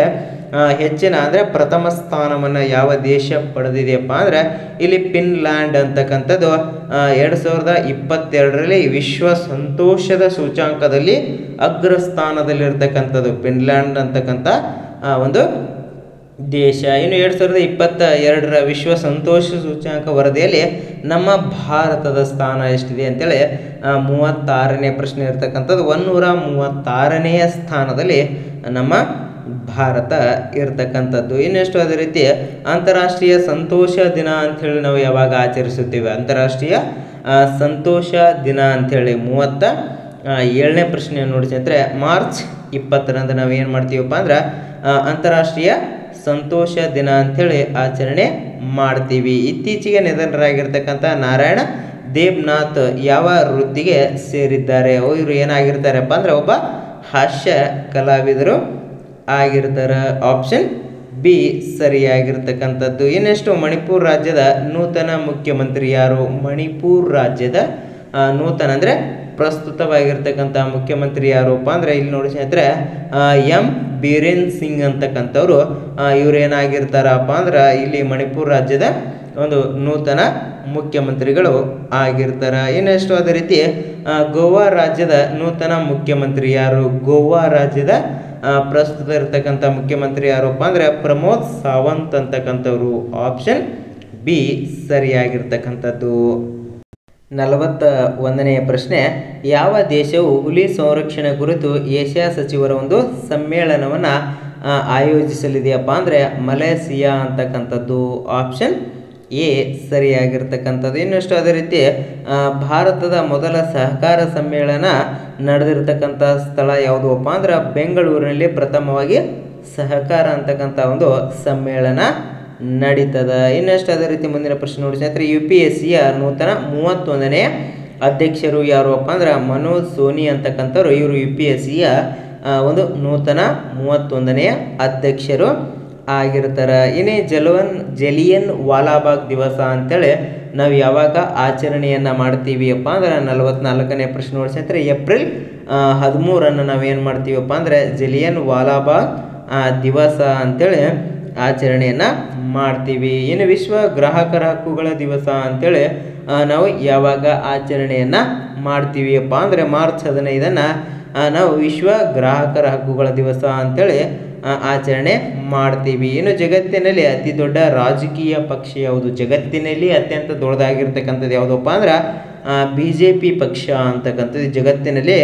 ಆ, ಹೆಚ್ಚಿನ ಅಂದರೆ ಪ್ರಥಮ ಸ್ಥಾನವನ್ನು ಯಾವ ದೇಶ ಪಡೆದಿದೆಯಪ್ಪ ಅಂದರೆ ಇಲ್ಲಿ ಫಿನ್ಲ್ಯಾಂಡ್ ಅಂತಕ್ಕಂಥದ್ದು ಆ, ಎರಡು ಸಾವಿರದ ಇಪ್ಪತ್ತೆರಡರಲ್ಲಿ ವಿಶ್ವ ಸಂತೋಷದ ಸೂಚಾಂಕದಲ್ಲಿ ಅಗ್ರ ಸ್ಥಾನದಲ್ಲಿರ್ತಕ್ಕಂಥದ್ದು ಫಿನ್ಲ್ಯಾಂಡ್ ಅಂತಕ್ಕಂಥ ಆ, ಒಂದು ದೇಶ ಇನ್ನು ಎರಡು ಸಾವಿರದ ಇಪ್ಪತ್ತ ಎರಡರ ವಿಶ್ವ ಸಂತೋಷ ಸೂಚ್ಯಾಂಕ ವರದಿಯಲ್ಲಿ ನಮ್ಮ ಭಾರತದ ಸ್ಥಾನ ಎಷ್ಟಿದೆ ಅಂತೇಳಿ ಆ, ಮೂವತ್ತಾರನೇ ಪ್ರಶ್ನೆ ಇರ್ತಕ್ಕಂಥದ್ದು ಒನ್ನೂರ ಮೂವತ್ತಾರನೆಯ ಸ್ಥಾನದಲ್ಲಿ ನಮ್ಮ ಭಾರತ ಇರ್ತಕ್ಕಂಥದ್ದು ಇನ್ನೆಷ್ಟು ಅದೇ ರೀತಿ ಅಂತಾರಾಷ್ಟ್ರೀಯ ಸಂತೋಷ ದಿನ ಅಂಥೇಳಿ ನಾವು ಯಾವಾಗ ಆಚರಿಸುತ್ತೇವೆ ಅಂತಾರಾಷ್ಟ್ರೀಯ ಆ, ಸಂತೋಷ ದಿನ ಅಂಥೇಳಿ ಮೂವತ್ತ ಆ, ಏಳನೇ ಪ್ರಶ್ನೆ ನೋಡಿ ಸ್ನೇಹಿತರೆ ಮಾರ್ಚ್ ಇಪ್ಪತ್ತರಂದು ನಾವು ಏನು ಮಾಡ್ತೀವಪ್ಪ ಅಂದ್ರೆ ಆ, ಅಂತಾರಾಷ್ಟ್ರೀಯ ಸಂತೋಷ ದಿನ ಅಂಥೇಳಿ ಆಚರಣೆ ಮಾಡ್ತೀವಿ ಇತ್ತೀಚೆಗೆ ನಿಧನರಾಗಿರ್ತಕ್ಕಂಥ ನಾರಾಯಣ ದೇವ್ನಾಥ್ ಯಾವ ವೃತ್ತಿಗೆ ಸೇರಿದ್ದಾರೆ ಓ ಇವರು ಏನಾಗಿರ್ತಾರಪ್ಪ ಅಂದ್ರೆ ಒಬ್ಬ ಹಾಸ್ಯ ಕಲಾವಿದರು ಆಗಿರ್ತಾರೆ ಆಪ್ಷನ್ ಬಿ ಸರಿಯಾಗಿರ್ತಕ್ಕಂಥದ್ದು ಇನ್ನೆಷ್ಟು ಮಣಿಪುರ್ ರಾಜ್ಯದ ನೂತನ ಮುಖ್ಯಮಂತ್ರಿ ಯಾರು ಮಣಿಪುರ್ ರಾಜ್ಯದ ಆ, ನೂತನ ಅಂದರೆ ಪ್ರಸ್ತುತವಾಗಿರ್ತಕ್ಕಂಥ ಮುಖ್ಯಮಂತ್ರಿ ಯಾರಪ್ಪ ಅಂದರೆ ಇಲ್ಲಿ ನೋಡಿ ಸ್ನೇಹಿತರೆ ಎಂ ಬೀರೇನ್ ಸಿಂಗ್ ಅಂತಕ್ಕಂಥವ್ರು ಇವ್ರು ಏನಾಗಿರ್ತಾರಪ್ಪ ಅಂದ್ರೆ ಇಲ್ಲಿ ಮಣಿಪುರ್ ರಾಜ್ಯದ ಒಂದು ನೂತನ ಮುಖ್ಯಮಂತ್ರಿಗಳು ಆಗಿರ್ತಾರೆ ಇನ್ನೆಷ್ಟು ಅದೇ ರೀತಿ ಆ, ಗೋವಾ ರಾಜ್ಯದ ನೂತನ ಮುಖ್ಯಮಂತ್ರಿ ಯಾರು ಗೋವಾ ರಾಜ್ಯದ ಆ, ಪ್ರಸ್ತುತ ಇರ್ತಕ್ಕಂಥ ಮುಖ್ಯಮಂತ್ರಿ ಯಾರಪ್ಪ ಅಂದರೆ ಪ್ರಮೋದ್ ಸಾವಂತ್ ಅಂತಕ್ಕಂಥವ್ರು ಆಪ್ಷನ್ ಬಿ ಸರಿಯಾಗಿರ್ತಕ್ಕಂಥದ್ದು ನಲವತ್ತ ಒಂದನೆಯ ಪ್ರಶ್ನೆ ಯಾವ ದೇಶವು ಹುಲಿ ಸಂರಕ್ಷಣೆ ಕುರಿತು ಏಷ್ಯಾ ಸಚಿವರ ಒಂದು ಸಮ್ಮೇಳನವನ್ನು ಆಯೋಜಿಸಲಿದೆಯಪ್ಪ ಅಂದರೆ ಮಲೇಸಿಯಾ ಅಂತಕ್ಕಂಥದ್ದು ಆಪ್ಷನ್ ಎ ಸರಿಯಾಗಿರ್ತಕ್ಕಂಥದ್ದು ಇನ್ನಷ್ಟು ಅದೇ ರೀತಿ ಆ, ಭಾರತದ ಮೊದಲ ಸಹಕಾರ ಸಮ್ಮೇಳನ ನಡೆದಿರ್ತಕ್ಕಂಥ ಸ್ಥಳ ಯಾವುದಪ್ಪ ಅಂದ್ರೆ ಬೆಂಗಳೂರಿನಲ್ಲಿ ಪ್ರಥಮವಾಗಿ ಸಹಕಾರ ಅಂತಕ್ಕಂಥ ಒಂದು ಸಮ್ಮೇಳನ ನಡೀತದ ಇನ್ನಷ್ಟು ಅದೇ ರೀತಿ ಮುಂದಿನ ಪ್ರಶ್ನೆ ನೋಡಿ ಸ್ನೇಹಿತರೆ ಯು ಪಿ ಎಸ್ ಸಿಯ ನೂತನ ಮೂವತ್ತೊಂದನೇ ಅಧ್ಯಕ್ಷರು ಯಾರಪ್ಪ ಅಂದ್ರೆ ಮನೋಜ್ ಸೋನಿ ಅಂತಕ್ಕಂಥವ್ರು ಇವರು ಯು ಪಿ ಎಸ್ ಸಿಯ ಒಂದು ನೂತನ ಮೂವತ್ತೊಂದನೆಯ ಅಧ್ಯಕ್ಷರು ಆಗಿರ್ತಾರೆ ಇನ್ನೇ ಜಲವನ್ ಜಲಿಯನ್ ವಾಲಾಬಾಗ್ ದಿವಸ ಅಂತೇಳಿ ನಾವು ಯಾವಾಗ ಆಚರಣೆಯನ್ನು ಮಾಡ್ತೀವಿ ಅಪ್ಪ ಅಂದ್ರೆ ನಲವತ್ನಾಲ್ಕನೇ ಪ್ರಶ್ನೆ ನೋಡಿ ಸ್ನೇಹಿತರೆ ಏಪ್ರಿಲ್ ಹದಿಮೂರನ್ನು ನಾವೇನು ಮಾಡ್ತೀವಪ್ಪ ಅಂದರೆ ಜಲಿಯನ್ ವಾಲಾಬಾಗ್ ಆ, ದಿವಸ ಅಂತೇಳಿ ಆಚರಣೆಯನ್ನು ಮಾಡ್ತೀವಿ ಇನ್ನು ವಿಶ್ವ ಗ್ರಾಹಕರ ಹಕ್ಕುಗಳ ದಿವಸ ಅಂತೇಳಿ ಆ, ನಾವು ಯಾವಾಗ ಆಚರಣೆಯನ್ನು ಮಾಡ್ತೀವಿ ಅಪ್ಪ ಅಂದರೆ ಮಾರ್ಚ್ ಹದಿನೈದನ್ನು ನಾವು ವಿಶ್ವ ಗ್ರಾಹಕರ ಹಕ್ಕುಗಳ ದಿವಸ ಅಂತೇಳಿ ಆ, ಆಚರಣೆ ಮಾಡ್ತೀವಿ ಇನ್ನು ಜಗತ್ತಿನಲ್ಲಿ ಅತಿ ದೊಡ್ಡ ರಾಜಕೀಯ ಪಕ್ಷ ಯಾವುದು ಜಗತ್ತಿನಲ್ಲಿ ಅತ್ಯಂತ ದೊಡ್ಡದಾಗಿರ್ತಕ್ಕಂಥದ್ದು ಯಾವುದಪ್ಪ ಅಂದ್ರೆ ಬಿ ಜೆ ಪಿ ಪಕ್ಷ ಅಂತಕ್ಕಂಥದ್ದು ಜಗತ್ತಿನಲ್ಲಿ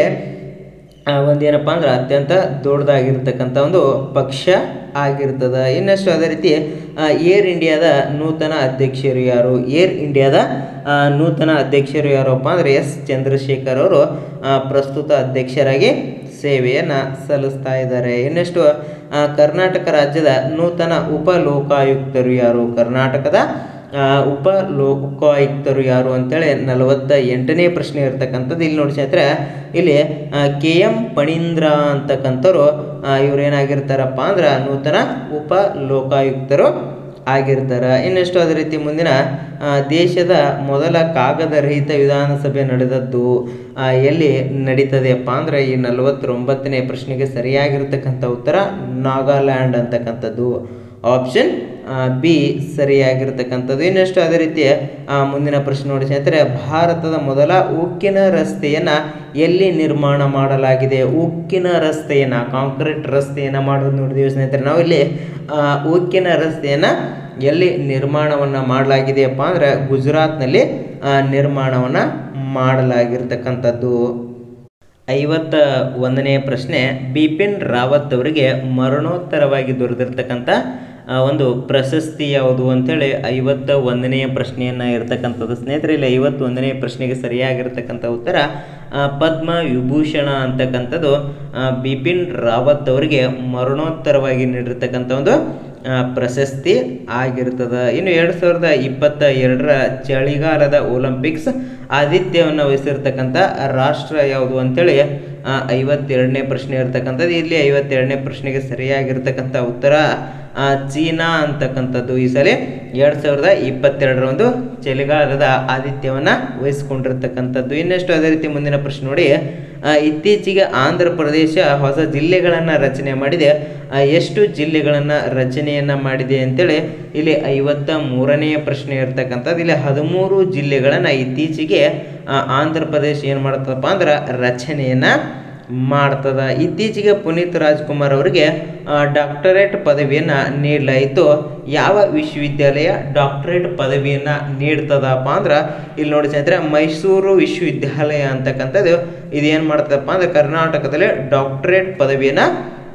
ಆ, ಒಂದೇನಪ್ಪ ಅಂದ್ರೆ ಅತ್ಯಂತ ದೊಡ್ಡದಾಗಿರ್ತಕ್ಕಂಥ ಒಂದು ಪಕ್ಷ ಆಗಿರ್ತದೆ ಇನ್ನಷ್ಟು ಅದೇ ರೀತಿ ಆ, ಏರ್ ಇಂಡಿಯಾದ ನೂತನ ಅಧ್ಯಕ್ಷರು ಯಾರು ಏರ್ ಇಂಡಿಯಾದ ಆ, ನೂತನ ಅಧ್ಯಕ್ಷರು ಯಾರಪ್ಪ ಅಂದರೆ ಎಸ್ ಚಂದ್ರಶೇಖರ್ ಅವರು ಆ, ಪ್ರಸ್ತುತ ಅಧ್ಯಕ್ಷರಾಗಿ ಸೇವೆಯನ್ನು ಸಲ್ಲಿಸ್ತಾ ಇದ್ದಾರೆ ಇನ್ನಷ್ಟು ಆ, ಕರ್ನಾಟಕ ರಾಜ್ಯದ ನೂತನ ಉಪ ಲೋಕಾಯುಕ್ತರು ಯಾರು ಕರ್ನಾಟಕದ ಆ, ಉಪ ಲೋಕಾಯುಕ್ತರು ಯಾರು ಅಂತೇಳಿ ನಲವತ್ತ ಎಂಟನೇ ಪ್ರಶ್ನೆ ಇರ್ತಕ್ಕಂಥದ್ದು ಇಲ್ಲಿ ನೋಡಿ ಸ್ನೇಹಿತರೆ ಇಲ್ಲಿ ಕೆ ಎಂ ಪಣೀಂದ್ರ ಅಂತಕ್ಕಂಥವ್ರು ಇವ್ರು ಏನಾಗಿರ್ತಾರಪ್ಪ ಅಂದ್ರೆ ನೂತನ ಉಪ ಲೋಕಾಯುಕ್ತರು ಆಗಿರ್ತಾರೆ ಇನ್ನೆಷ್ಟು ಅದೇ ರೀತಿ ಮುಂದಿನ ಆ, ದೇಶದ ಮೊದಲ ಕಾಗದ ರಹಿತ ವಿಧಾನಸಭೆ ನಡೆದದ್ದು ಆ, ಎಲ್ಲಿ ನಡೀತದೆಯಪ್ಪ ಅಂದ್ರೆ ಈ ನಲವತ್ತೊಂಬತ್ತನೇ ಪ್ರಶ್ನೆಗೆ ಸರಿಯಾಗಿರ್ತಕ್ಕಂಥ ಉತ್ತರ ನಾಗಾಲ್ಯಾಂಡ್ ಅಂತಕ್ಕಂಥದ್ದು ಆಪ್ಷನ್ ಬಿ ಸರಿಯಾಗಿರ್ತಕ್ಕಂಥದ್ದು ಇನ್ನಷ್ಟು ಅದೇ ರೀತಿ ಆ, ಮುಂದಿನ ಪ್ರಶ್ನೆ ನೋಡಿ ಸ್ನೇಹಿತರೆ ಭಾರತದ ಮೊದಲ ಉಕ್ಕಿನ ರಸ್ತೆಯನ್ನು ಎಲ್ಲಿ ನಿರ್ಮಾಣ ಮಾಡಲಾಗಿದೆ ಉಕ್ಕಿನ ರಸ್ತೆಯನ್ನು ಕಾಂಕ್ರೀಟ್ ರಸ್ತೆಯನ್ನು ಮಾಡೋದು ನೋಡಿದೀವಿ ಸ್ನೇಹಿತರೆ ನಾವು ಇಲ್ಲಿ ಆ, ಉಕ್ಕಿನ ರಸ್ತೆಯನ್ನು ಎಲ್ಲಿ ನಿರ್ಮಾಣವನ್ನು ಮಾಡಲಾಗಿದೆಯಪ್ಪ ಅಂದ್ರೆ ಗುಜರಾತ್ನಲ್ಲಿ ಆ, ನಿರ್ಮಾಣವನ್ನು ಮಾಡಲಾಗಿರ್ತಕ್ಕಂಥದ್ದು ಐವತ್ತ ಒಂದನೆಯ ಪ್ರಶ್ನೆ ಬಿಪಿನ್ ರಾವತ್ ಅವರಿಗೆ ಮರಣೋತ್ತರವಾಗಿ ದೊರೆತಿರ್ತಕ್ಕಂಥ ಆ, ಒಂದು ಪ್ರಶಸ್ತಿ ಯಾವುದು ಅಂತೇಳಿ ಐವತ್ತ ಒಂದನೆಯ ಪ್ರಶ್ನೆಯನ್ನು ಇರ್ತಕ್ಕಂಥದ್ದು ಸ್ನೇಹಿತರೆ ಇಲ್ಲಿ ಐವತ್ತೊಂದನೆಯ ಪ್ರಶ್ನೆಗೆ ಸರಿಯಾಗಿರ್ತಕ್ಕಂಥ ಉತ್ತರ ಆ, ಪದ್ಮ ವಿಭೂಷಣ ಅಂತಕ್ಕಂಥದ್ದು ಆ, ಬಿಪಿನ್ ರಾವತ್ ಅವರಿಗೆ ಮರಣೋತ್ತರವಾಗಿ ನೀಡಿರ್ತಕ್ಕಂಥ ಒಂದು ಆ, ಪ್ರಶಸ್ತಿ ಆಗಿರ್ತದೆ ಇನ್ನು ಎರಡು ಸಾವಿರದ ಇಪ್ಪತ್ತ ಎರಡರ ಚಳಿಗಾಲದ ಒಲಿಂಪಿಕ್ಸ್ ಆತಿಥ್ಯವನ್ನು ವಹಿಸಿರ್ತಕ್ಕಂಥ ರಾಷ್ಟ್ರ ಯಾವುದು ಅಂತೇಳಿ ಆ, ಐವತ್ತೆರಡನೇ ಪ್ರಶ್ನೆ ಇರ್ತಕ್ಕಂಥದ್ದು ಇಲ್ಲಿ ಐವತ್ತೆರಡನೇ ಪ್ರಶ್ನೆಗೆ ಸರಿಯಾಗಿರ್ತಕ್ಕಂಥ ಉತ್ತರ ಆ, ಚೀನಾ ಅಂತಕ್ಕಂಥದ್ದು ಈ ಸಲ ಎರಡು ಸಾವಿರದ ಇಪ್ಪತ್ತೆರಡರ ಒಂದು ಚಳಿಗಾಲದ ಆದಿತ್ಯವನ್ನು ವಹಿಸ್ಕೊಂಡಿರ್ತಕ್ಕಂಥದ್ದು ಇನ್ನೆಷ್ಟು ಅದೇ ರೀತಿ ಮುಂದಿನ ಪ್ರಶ್ನೆ ನೋಡಿ ಆ, ಇತ್ತೀಚೆಗೆ ಆಂಧ್ರ ಪ್ರದೇಶ ಹೊಸ ಜಿಲ್ಲೆಗಳನ್ನು ರಚನೆ ಮಾಡಿದೆ ಆ, ಎಷ್ಟು ಜಿಲ್ಲೆಗಳನ್ನು ರಚನೆಯನ್ನು ಮಾಡಿದೆ ಅಂತೇಳಿ ಇಲ್ಲಿ ಐವತ್ತ ಮೂರನೆಯ ಪ್ರಶ್ನೆ ಇರ್ತಕ್ಕಂಥದ್ದು ಇಲ್ಲಿ ಹದಿಮೂರು ಜಿಲ್ಲೆಗಳನ್ನು ಇತ್ತೀಚೆಗೆ ಆ, ಆಂಧ್ರ ಪ್ರದೇಶ ಏನು ಮಾಡ್ತದಪ್ಪ ಅಂದ್ರೆ ರಚನೆಯನ್ನು ಮಾಡ್ತದ ಇತ್ತೀಚೆಗೆ ಪುನೀತ್ ರಾಜ್ಕುಮಾರ್ ಅವರಿಗೆ ಆ, ಡಾಕ್ಟರೇಟ್ ಪದವಿಯನ್ನು ನೀಡಲಾಯಿತು ಯಾವ ವಿಶ್ವವಿದ್ಯಾಲಯ ಡಾಕ್ಟರೇಟ್ ಪದವಿಯನ್ನು ನೀಡ್ತದಪ್ಪ ಅಂದ್ರೆ ಇಲ್ಲಿ ನೋಡಿ ಸ್ನೇಹಿತರೆ ಮೈಸೂರು ವಿಶ್ವವಿದ್ಯಾಲಯ ಅಂತಕ್ಕಂಥದ್ದು ಇದೇನು ಮಾಡ್ತದಪ್ಪ ಅಂದ್ರೆ ಕರ್ನಾಟಕದಲ್ಲಿ ಡಾಕ್ಟರೇಟ್ ಪದವಿಯನ್ನು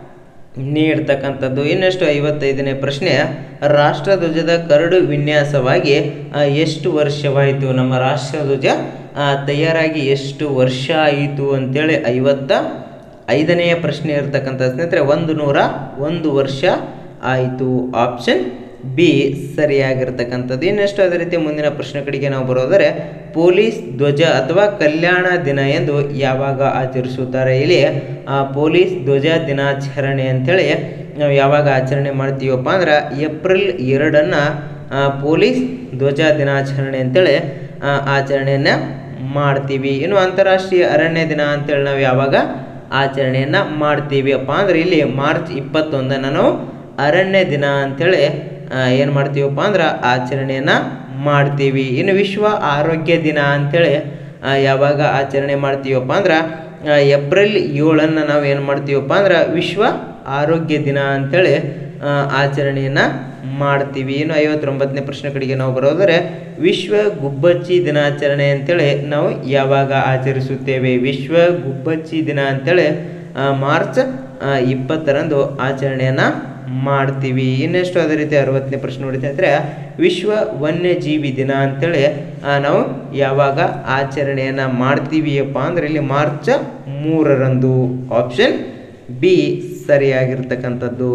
ನೀಡ್ತಕ್ಕಂಥದ್ದು ಇನ್ನಷ್ಟು ಐವತ್ತೈದನೇ ಪ್ರಶ್ನೆ ರಾಷ್ಟ್ರಧ್ವಜದ ಕರಡು ವಿನ್ಯಾಸವಾಗಿ ಆ, ಎಷ್ಟು ವರ್ಷವಾಯಿತು ನಮ್ಮ ರಾಷ್ಟ್ರಧ್ವಜ ಆ, ತಯಾರಾಗಿ ಎಷ್ಟು ವರ್ಷ ಆಯಿತು ಅಂತೇಳಿ ಐವತ್ತ ಐದನೆಯ ಪ್ರಶ್ನೆ ಇರ್ತಕ್ಕಂಥ ಸ್ನೇಹಿತರೆ ಒಂದು ನೂರ ಒಂದು ವರ್ಷ ಆಯಿತು ಆಪ್ಷನ್ ಬಿ ಸರಿಯಾಗಿರ್ತಕ್ಕಂಥದ್ದು ಇನ್ನಷ್ಟು ಅದೇ ರೀತಿ ಮುಂದಿನ ಪ್ರಶ್ನೆ ಕಡೆಗೆ ನಾವು ಬರೋದರೆ ಪೊಲೀಸ್ ಧ್ವಜ ಅಥವಾ ಕಲ್ಯಾಣ ದಿನ ಎಂದು ಯಾವಾಗ ಆಚರಿಸುತ್ತಾರೆ ಇಲ್ಲಿ ಆ, ಪೊಲೀಸ್ ಧ್ವಜ ದಿನಾಚರಣೆ ಅಂಥೇಳಿ ನಾವು ಯಾವಾಗ ಆಚರಣೆ ಮಾಡ್ತೀವಪ್ಪ ಅಂದ್ರೆ ಏಪ್ರಿಲ್ ಎರಡನ್ನು ಪೊಲೀಸ್ ಧ್ವಜ ದಿನಾಚರಣೆ ಅಂತೇಳಿ ಆ, ಆಚರಣೆಯನ್ನು ಮಾಡ್ತೀವಿ ಇನ್ನು ಅಂತಾರಾಷ್ಟ್ರೀಯ ಅರಣ್ಯ ದಿನ ಅಂತೇಳಿ ನಾವು ಯಾವಾಗ ಆಚರಣೆಯನ್ನು ಮಾಡ್ತೀವಿ ಅಪ್ಪ ಅಂದ್ರೆ ಇಲ್ಲಿ ಮಾರ್ಚ್ ಇಪ್ಪತ್ತೊಂದನ್ನು ನಾವು ಅರಣ್ಯ ದಿನ ಅಂಥೇಳಿ ಏನು ಮಾಡ್ತೀವಪ್ಪ ಅಂದ್ರೆ ಆಚರಣೆಯನ್ನು ಮಾಡ್ತೀವಿ ಇನ್ನು ವಿಶ್ವ ಆರೋಗ್ಯ ದಿನ ಅಂಥೇಳಿ ಆ, ಯಾವಾಗ ಆಚರಣೆ ಮಾಡ್ತೀವಪ್ಪ ಅಂದ್ರೆ ಆ, ಏಪ್ರಿಲ್ ಏಳನ್ನು ನಾವು ಏನು ಮಾಡ್ತೀವಪ್ಪ ಅಂದ್ರೆ ವಿಶ್ವ ಆರೋಗ್ಯ ದಿನ ಅಂಥೇಳಿ ಆ, ಆಚರಣೆಯನ್ನು ಮಾಡ್ತೀವಿ ಇನ್ನು ಐವತ್ತೊಂಬತ್ತನೇ ಪ್ರಶ್ನೆ ಕಡೆಗೆ ನಾವು ಬರೋದರೆ ವಿಶ್ವ ಗುಬ್ಬಚ್ಚಿ ದಿನಾಚರಣೆ ಅಂತೇಳಿ ನಾವು ಯಾವಾಗ ಆಚರಿಸುತ್ತೇವೆ ವಿಶ್ವ ಗುಬ್ಬಚ್ಚಿ ದಿನ ಅಂತೇಳಿ ಆ, ಮಾರ್ಚ್ ಆ, ಇಪ್ಪತ್ತರಂದು ಆಚರಣೆಯನ್ನು ಮಾಡ್ತೀವಿ ಇನ್ನೆಷ್ಟು ಅದೇ ರೀತಿ ಅರವತ್ತನೇ ಪ್ರಶ್ನೆ ನೋಡಿದ್ರೆ ವಿಶ್ವ ವನ್ಯಜೀವಿ ದಿನ ಅಂತೇಳಿ ಆ, ನಾವು ಯಾವಾಗ ಆಚರಣೆಯನ್ನು ಮಾಡ್ತೀವಿಯಪ್ಪ ಅಂದ್ರೆ ಇಲ್ಲಿ ಮಾರ್ಚ್ ಮೂರರಂದು ಆಪ್ಷನ್ ಬಿ ಸರಿಯಾಗಿರ್ತಕ್ಕಂಥದ್ದು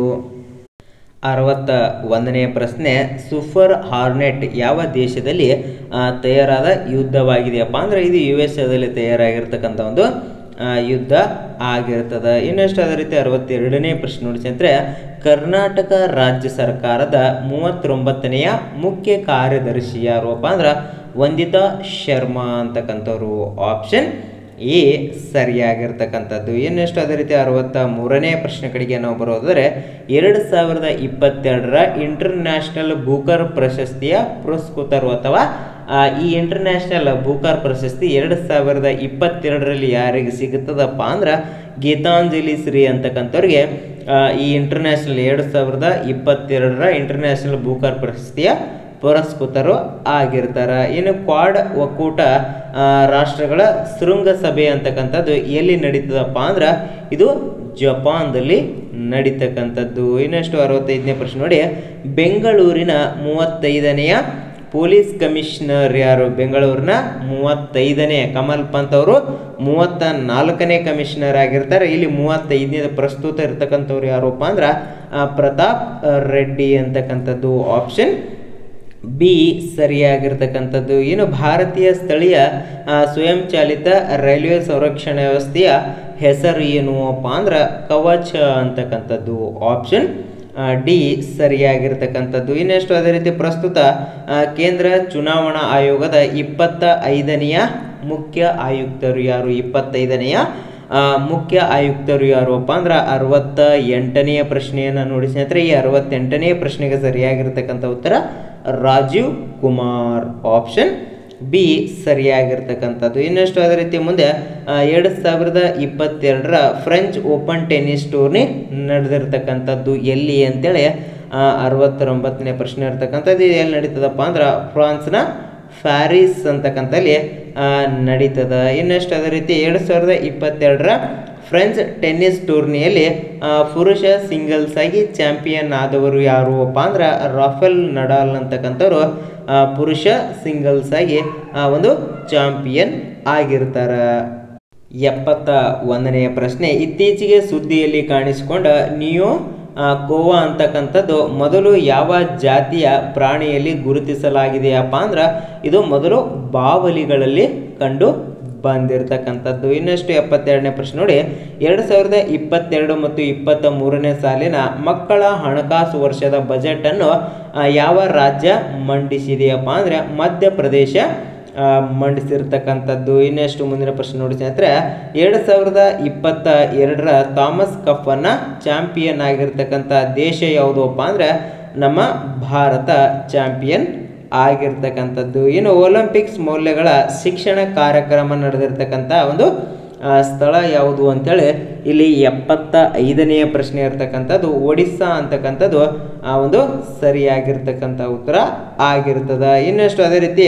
ಅರವತ್ತ ಒಂದನೆಯ ಪ್ರಶ್ನೆ ಸೂಪರ್ ಹಾರ್ನೆಟ್ ಯಾವ ದೇಶದಲ್ಲಿ ಆ, ತಯಾರಾದ ಯುದ್ಧವಾಗಿದೆಯಪ್ಪ ಅಂದರೆ ಇದು ಯು ಎಸ್ ಎದಲ್ಲಿ ತಯಾರಾಗಿರ್ತಕ್ಕಂಥ ಒಂದು ಆ, ಯುದ್ಧ ಆಗಿರ್ತದೆ ಇನ್ನಷ್ಟು ಅದೇ ರೀತಿ ಅರವತ್ತೆರಡನೇ ಪ್ರಶ್ನೆ ನೋಡಿ ಸ್ನೇಹಿತರೆ ಕರ್ನಾಟಕ ರಾಜ್ಯ ಸರ್ಕಾರದ ಮೂವತ್ತೊಂಬತ್ತನೆಯ ಮುಖ್ಯ ಕಾರ್ಯದರ್ಶಿ ಯಾರಪ್ಪ ಅಂದ್ರೆ ವಂದಿತಾ ಶರ್ಮಾ ಅಂತಕ್ಕಂಥವ್ರು ಆಪ್ಷನ್ ಎ ಸರಿಯಾಗಿರ್ತಕ್ಕಂಥದ್ದು ಇನ್ನೆಷ್ಟು ಅದೇ ರೀತಿ ಅರವತ್ತ ಮೂರನೇ ಪ್ರಶ್ನೆ ಕಡೆಗೆ ನಾವು ಬರೋದಾದರೆ ಎರಡು ಸಾವಿರದ ಇಪ್ಪತ್ತೆರಡರ ಇಂಟರ್ನ್ಯಾಷನಲ್ ಬೂಕರ್ ಪ್ರಶಸ್ತಿಯ ಪುರಸ್ಕೃತರು ಅಥವಾ ಆ, ಈ ಇಂಟರ್ನ್ಯಾಷನಲ್ ಬೂಕರ್ ಪ್ರಶಸ್ತಿ ಎರಡು ಸಾವಿರದ ಇಪ್ಪತ್ತೆರಡರಲ್ಲಿ ಯಾರಿಗೆ ಸಿಗುತ್ತದಪ್ಪ ಅಂದ್ರೆ ಗೀತಾಂಜಲಿ ಶ್ರೀ ಅಂತಕ್ಕಂಥವ್ರಿಗೆ ಆ, ಈ ಇಂಟರ್ನ್ಯಾಷನಲ್ ಎರಡು ಸಾವಿರದ ಇಪ್ಪತ್ತೆರಡರ ಇಂಟರ್ನ್ಯಾಷನಲ್ ಬೂಕರ್ ಪ್ರಶಸ್ತಿಯ ಪುರಸ್ಕೃತರು ಆಗಿರ್ತಾರೆ ಇನ್ನು ಕ್ವಾಡ್ ಒಕ್ಕೂಟ ಆ, ರಾಷ್ಟ್ರಗಳ ಶೃಂಗಸಭೆ ಅಂತಕ್ಕಂಥದ್ದು ಎಲ್ಲಿ ನಡೀತದಪ್ಪ ಅಂದ್ರೆ ಇದು ಜಪಾನ್ದಲ್ಲಿ ನಡೀತಕ್ಕಂಥದ್ದು ಇನ್ನಷ್ಟು ಅರವತ್ತೈದನೇ ಪ್ರಶ್ನೆ ನೋಡಿ ಬೆಂಗಳೂರಿನ ಮೂವತ್ತೈದನೆಯ ಪೊಲೀಸ್ ಕಮಿಷನರ್ ಯಾರು ಬೆಂಗಳೂರಿನ ಮೂವತ್ತೈದನೇ ಕಮಲ್ ಪಂತ್ ಅವರು ಮೂವತ್ತ ನಾಲ್ಕನೇ ಕಮಿಷನರ್ ಆಗಿರ್ತಾರೆ ಇಲ್ಲಿ ಮೂವತ್ತೈದನೇ ಪ್ರಸ್ತುತ ಇರ್ತಕ್ಕಂಥವ್ರು ಯಾರಪ್ಪ ಅಂದ್ರೆ ಆ, ಪ್ರತಾಪ್ ರೆಡ್ಡಿ ಅಂತಕ್ಕಂಥದ್ದು ಆಪ್ಷನ್ ಬಿ ಸರಿಯಾಗಿರ್ತಕ್ಕಂಥದ್ದು ಇನ್ನು ಭಾರತೀಯ ಸ್ಥಳೀಯ ಆ, ಸ್ವಯಂ ಚಾಲಿತ ರೈಲ್ವೆ ಸಂರಕ್ಷಣಾ ವ್ಯವಸ್ಥೆಯ ಹೆಸರು ಏನು ಅಪ್ಪ ಅಂದ್ರೆ ಕವಚ ಅಂತಕ್ಕಂಥದ್ದು ಆಪ್ಷನ್ ಡಿ ಸರಿಯಾಗಿರ್ತಕ್ಕಂಥದ್ದು ಇನ್ನೆಷ್ಟು ಅದೇ ರೀತಿ ಪ್ರಸ್ತುತ ಆ, ಕೇಂದ್ರ ಚುನಾವಣಾ ಆಯೋಗದ ಇಪ್ಪತ್ತ ಐದನೆಯ ಮುಖ್ಯ ಆಯುಕ್ತರು ಯಾರು ಇಪ್ಪತ್ತೈದನೆಯ ಆ, ಮುಖ್ಯ ಆಯುಕ್ತರು ಯಾರಪ್ಪ ಅಂದ್ರೆ ಅರವತ್ತ ಎಂಟನೆಯ ಪ್ರಶ್ನೆಯನ್ನು ನೋಡಿ ಸ್ನೇಹಿತರೆ ಈ ಅರವತ್ತೆಂಟನೆಯ ಪ್ರಶ್ನೆಗೆ ಸರಿಯಾಗಿರ್ತಕ್ಕಂಥ ಉತ್ತರ ರಾಜೀವ್ ಕುಮಾರ್ ಆಪ್ಷನ್ ಬಿ ಸರಿಯಾಗಿರ್ತಕ್ಕಂಥದ್ದು ಇನ್ನಷ್ಟು ಅದೇ ರೀತಿ ಮುಂದೆ ಆ, ಎರಡು ಸಾವಿರದ ಇಪ್ಪತ್ತೆರಡರ ಫ್ರೆಂಚ್ ಓಪನ್ ಟೆನ್ನಿಸ್ ಟೂರ್ನಿ ನಡೆದಿರ್ತಕ್ಕಂಥದ್ದು ಎಲ್ಲಿ ಅಂತೇಳಿ ಆ, ಅರವತ್ತೊಂಬತ್ತನೇ ಪ್ರಶ್ನೆ ಇರ್ತಕ್ಕಂಥದ್ದು ಇದು ಎಲ್ಲಿ ನಡೀತದಪ್ಪ ಅಂದ್ರೆ ಫ್ರಾನ್ಸ್ನ ಫ್ಯಾರಿಸ್ ಅಂತಕ್ಕಂಥಲ್ಲಿ ಆ, ನಡೀತದ ಇನ್ನಷ್ಟು ಅದೇ ರೀತಿ ಎರಡು ಸಾವಿರದ ಇಪ್ಪತ್ತೆರಡರ ಫ್ರೆಂಚ್ ಟೆನ್ನಿಸ್ ಟೂರ್ನಿಯಲ್ಲಿ ಆ, ಪುರುಷ ಸಿಂಗಲ್ಸ್ ಆಗಿ ಚಾಂಪಿಯನ್ ಆದವರು ಯಾರು ಅಪ್ಪ ಅಂದ್ರೆ ರಾಫೆಲ್ ನಡಾಲ್ ಅಂತಕ್ಕಂಥವ್ರು ಆ, ಪುರುಷ ಸಿಂಗಲ್ಸ್ ಆಗಿ ಆ, ಒಂದು ಚಾಂಪಿಯನ್ ಆಗಿರ್ತಾರೆ ಎಪ್ಪತ್ತ ಒಂದನೆಯ ಪ್ರಶ್ನೆ ಇತ್ತೀಚೆಗೆ ಸುದ್ದಿಯಲ್ಲಿ ಕಾಣಿಸಿಕೊಂಡ ನಿಯೋ ಆ, ಕೋವಾ ಅಂತಕ್ಕಂಥದ್ದು ಮೊದಲು ಯಾವ ಜಾತಿಯ ಪ್ರಾಣಿಯಲ್ಲಿ ಗುರುತಿಸಲಾಗಿದೆಯಪ್ಪ ಅಂದ್ರೆ ಇದು ಮೊದಲು ಬಾವಲಿಗಳಲ್ಲಿ ಕಂಡು ಬಂದಿರತಕ್ಕಂಥದ್ದು ಇನ್ನಷ್ಟು ಎಪ್ಪತ್ತೆರಡನೇ ಪ್ರಶ್ನೆ ನೋಡಿ ಎರಡು ಸಾವಿರದ ಇಪ್ಪತ್ತೆರಡು ಮತ್ತು ಇಪ್ಪತ್ತ ಮೂರನೇ ಸಾಲಿನ ಮಕ್ಕಳ ಹಣಕಾಸು ವರ್ಷದ ಬಜೆಟನ್ನು ಆ, ಯಾವ ರಾಜ್ಯ ಮಂಡಿಸಿದೆಯಪ್ಪ ಅಂದರೆ ಮಧ್ಯಪ್ರದೇಶ ಆ, ಮಂಡಿಸಿರ್ತಕ್ಕಂಥದ್ದು ಇನ್ನೆಷ್ಟು ಮುಂದಿನ ಪ್ರಶ್ನೆ ನೋಡಿ ಸ್ನೇಹಿತರೆ ಎರಡು ಸಾವಿರದ ಇಪ್ಪತ್ತ ಎರಡರ ಥಾಮಸ್ ಕಪ್ಪನ್ನು ಚಾಂಪಿಯನ್ ಆಗಿರ್ತಕ್ಕಂಥ ದೇಶ ಯಾವುದಪ್ಪ ಅಂದರೆ ನಮ್ಮ ಭಾರತ ಚಾಂಪಿಯನ್ ಆಗಿರ್ತಕ್ಕಂಥದ್ದು ಇನ್ನು ಒಲಿಂಪಿಕ್ಸ್ ಮೌಲ್ಯಗಳ ಶಿಕ್ಷಣ ಕಾರ್ಯಕ್ರಮ ನಡೆದಿರ್ತಕ್ಕಂಥ ಒಂದು ಆ, ಸ್ಥಳ ಯಾವುದು ಅಂತೇಳಿ ಇಲ್ಲಿ ಎಪ್ಪತ್ತ ಐದನೆಯ ಪ್ರಶ್ನೆ ಇರ್ತಕ್ಕಂಥದ್ದು ಒಡಿಸ್ಸಾ ಅಂತಕ್ಕಂಥದ್ದು ಆ ಒಂದು ಸರಿಯಾಗಿರ್ತಕ್ಕಂಥ ಉತ್ತರ ಆಗಿರ್ತದ ಇನ್ನಷ್ಟು ಅದೇ ರೀತಿಯ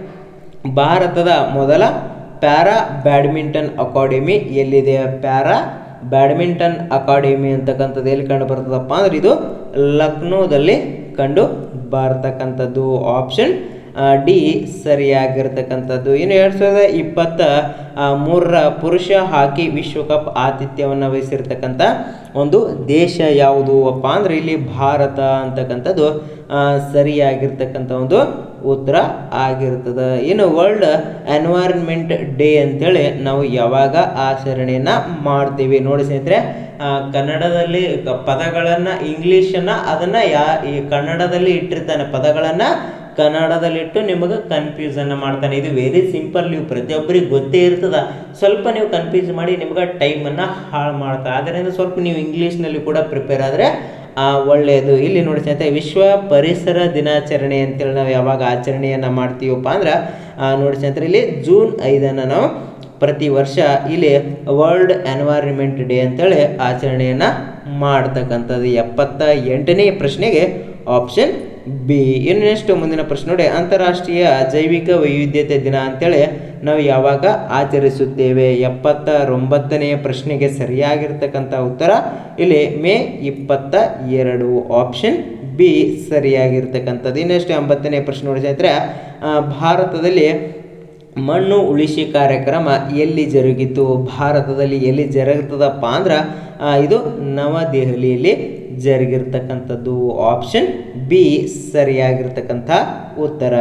ಭಾರತದ ಮೊದಲ ಪ್ಯಾರಾ ಬ್ಯಾಡ್ಮಿಂಟನ್ ಅಕಾಡೆಮಿ ಎಲ್ಲಿದೆ ಪ್ಯಾರಾ ಬ್ಯಾಡ್ಮಿಂಟನ್ ಅಕಾಡೆಮಿ ಅಂತಕ್ಕಂಥದ್ದು ಎಲ್ಲಿ ಕಂಡು ಬರ್ತದಪ್ಪ ಅಂದ್ರೆ ಇದು ಲಕ್ನೋದಲ್ಲಿ ಕಂಡು ಬರ್ತಕ್ಕಂಥದ್ದು ಆಪ್ಷನ್ ಡಿ ಸರಿಯಾಗಿರ್ತಕ್ಕಂಥದ್ದು ಇನ್ನು ಎರಡು ಸಾವಿರದ ಇಪ್ಪತ್ತ ಆ, ಮೂರರ ಪುರುಷ ಹಾಕಿ ವಿಶ್ವಕಪ್ ಆತಿಥ್ಯವನ್ನು ವಹಿಸಿರ್ತಕ್ಕಂಥ ಒಂದು ದೇಶ ಯಾವುದು ಅಪ್ಪ ಅಂದ್ರೆ ಇಲ್ಲಿ ಭಾರತ ಅಂತಕ್ಕಂಥದ್ದು ಆ, ಸರಿಯಾಗಿರ್ತಕ್ಕಂಥ ಒಂದು ಉತ್ತರ ಆಗಿರ್ತದೆ ಇನ್ನು ವರ್ಲ್ಡ್ ಎನ್ವೈರ್ನ್ಮೆಂಟ್ ಡೇ ಅಂತೇಳಿ ನಾವು ಯಾವಾಗ ಆಚರಣೆಯನ್ನ ಮಾಡ್ತೀವಿ ನೋಡಿ ಸ್ನೇಹಿತರೆ ಆ, ಕನ್ನಡದಲ್ಲಿ ಕ- ಪದಗಳನ್ನ ಇಂಗ್ಲೀಷನ್ನ ಅದನ್ನ ಯಾ ಈ ಕನ್ನಡದಲ್ಲಿ ಇಟ್ಟಿರ್ತಾನೆ ಪದಗಳನ್ನ ಕನ್ನಡದಲ್ಲಿಟ್ಟು ನಿಮಗೆ ಕನ್ಫ್ಯೂಸನ್ ಮಾಡ್ತಾನೆ ಇದು ವೆರಿ ಸಿಂಪಲ್ ನೀವು ಪ್ರತಿಯೊಬ್ಬರಿಗೆ ಗೊತ್ತೇ ಇರ್ತದ ಸ್ವಲ್ಪ ನೀವು ಕನ್ಫ್ಯೂಸ್ ಮಾಡಿ ನಿಮ್ಗೆ ಟೈಮನ್ನು ಹಾಳು ಮಾಡ್ತಾ ಅದರಿಂದ ಸ್ವಲ್ಪ ನೀವು ಇಂಗ್ಲೀಷ್ನಲ್ಲಿ ಕೂಡ ಪ್ರಿಪೇರ್ ಆದರೆ ಒಳ್ಳೆಯದು ಇಲ್ಲಿ ನೋಡಿ ಸ್ನೇಹಿತರೆ ವಿಶ್ವ ಪರಿಸರ ದಿನಾಚರಣೆ ಅಂತೇಳಿ ನಾವು ಯಾವಾಗ ಆಚರಣೆಯನ್ನು ಮಾಡ್ತೀವಪ್ಪ ಅಂದ್ರೆ ಆ, ನೋಡಿ ಸ್ನೇಹಿತರೆ ಇಲ್ಲಿ ಜೂನ್ ಐದನ್ನು ನಾವು ಪ್ರತಿ ವರ್ಷ ಇಲ್ಲಿ ವರ್ಲ್ಡ್ ಎನ್ವೈರ್ಮೆಂಟ್ ಡೇ ಅಂತೇಳಿ ಆಚರಣೆಯನ್ನು ಮಾಡ್ತಕ್ಕಂಥದ್ದು ಎಪ್ಪತ್ತ ಎಂಟನೇ ಪ್ರಶ್ನೆಗೆ ಆಪ್ಷನ್ ಬಿ ಇನ್ನು ನೆಕ್ಸ್ಟ್ ಮುಂದಿನ ಪ್ರಶ್ನೆ ನೋಡಿ ಅಂತಾರಾಷ್ಟ್ರೀಯ ಜೈವಿಕ ವೈವಿಧ್ಯತೆ ದಿನ ಅಂತೇಳಿ ನಾವು ಯಾವಾಗ ಆಚರಿಸುತ್ತೇವೆ ಎಪ್ಪತ್ತರೊಂಬತ್ತನೆಯ ಪ್ರಶ್ನೆಗೆ ಸರಿಯಾಗಿರ್ತಕ್ಕಂಥ ಉತ್ತರ ಇಲ್ಲಿ ಮೇ ಇಪ್ಪತ್ತ ಎರಡು ಆಪ್ಷನ್ ಬಿ ಸರಿಯಾಗಿರ್ತಕ್ಕಂಥದ್ದು ಇನ್ನೆಷ್ಟು ಎಂಬತ್ತನೇ ಪ್ರಶ್ನೆ ನೋಡಿ ಸ್ನೇಹಿತರೆ ಆ, ಭಾರತದಲ್ಲಿ ಮಣ್ಣು ಉಳಿಸಿ ಕಾರ್ಯಕ್ರಮ ಎಲ್ಲಿ ಜರುಗಿತು ಭಾರತದಲ್ಲಿ ಎಲ್ಲಿ ಜರುಗುತ್ತದಪ್ಪ ಅಂದ್ರೆ ಆ, ಇದು ನವದೆಹಲಿಯಲ್ಲಿ ಜರುಗಿರ್ತಕ್ಕಂಥದ್ದು ಆಪ್ಷನ್ ಬಿ ಸರಿಯಾಗಿರ್ತಕ್ಕಂಥ ಉತ್ತರ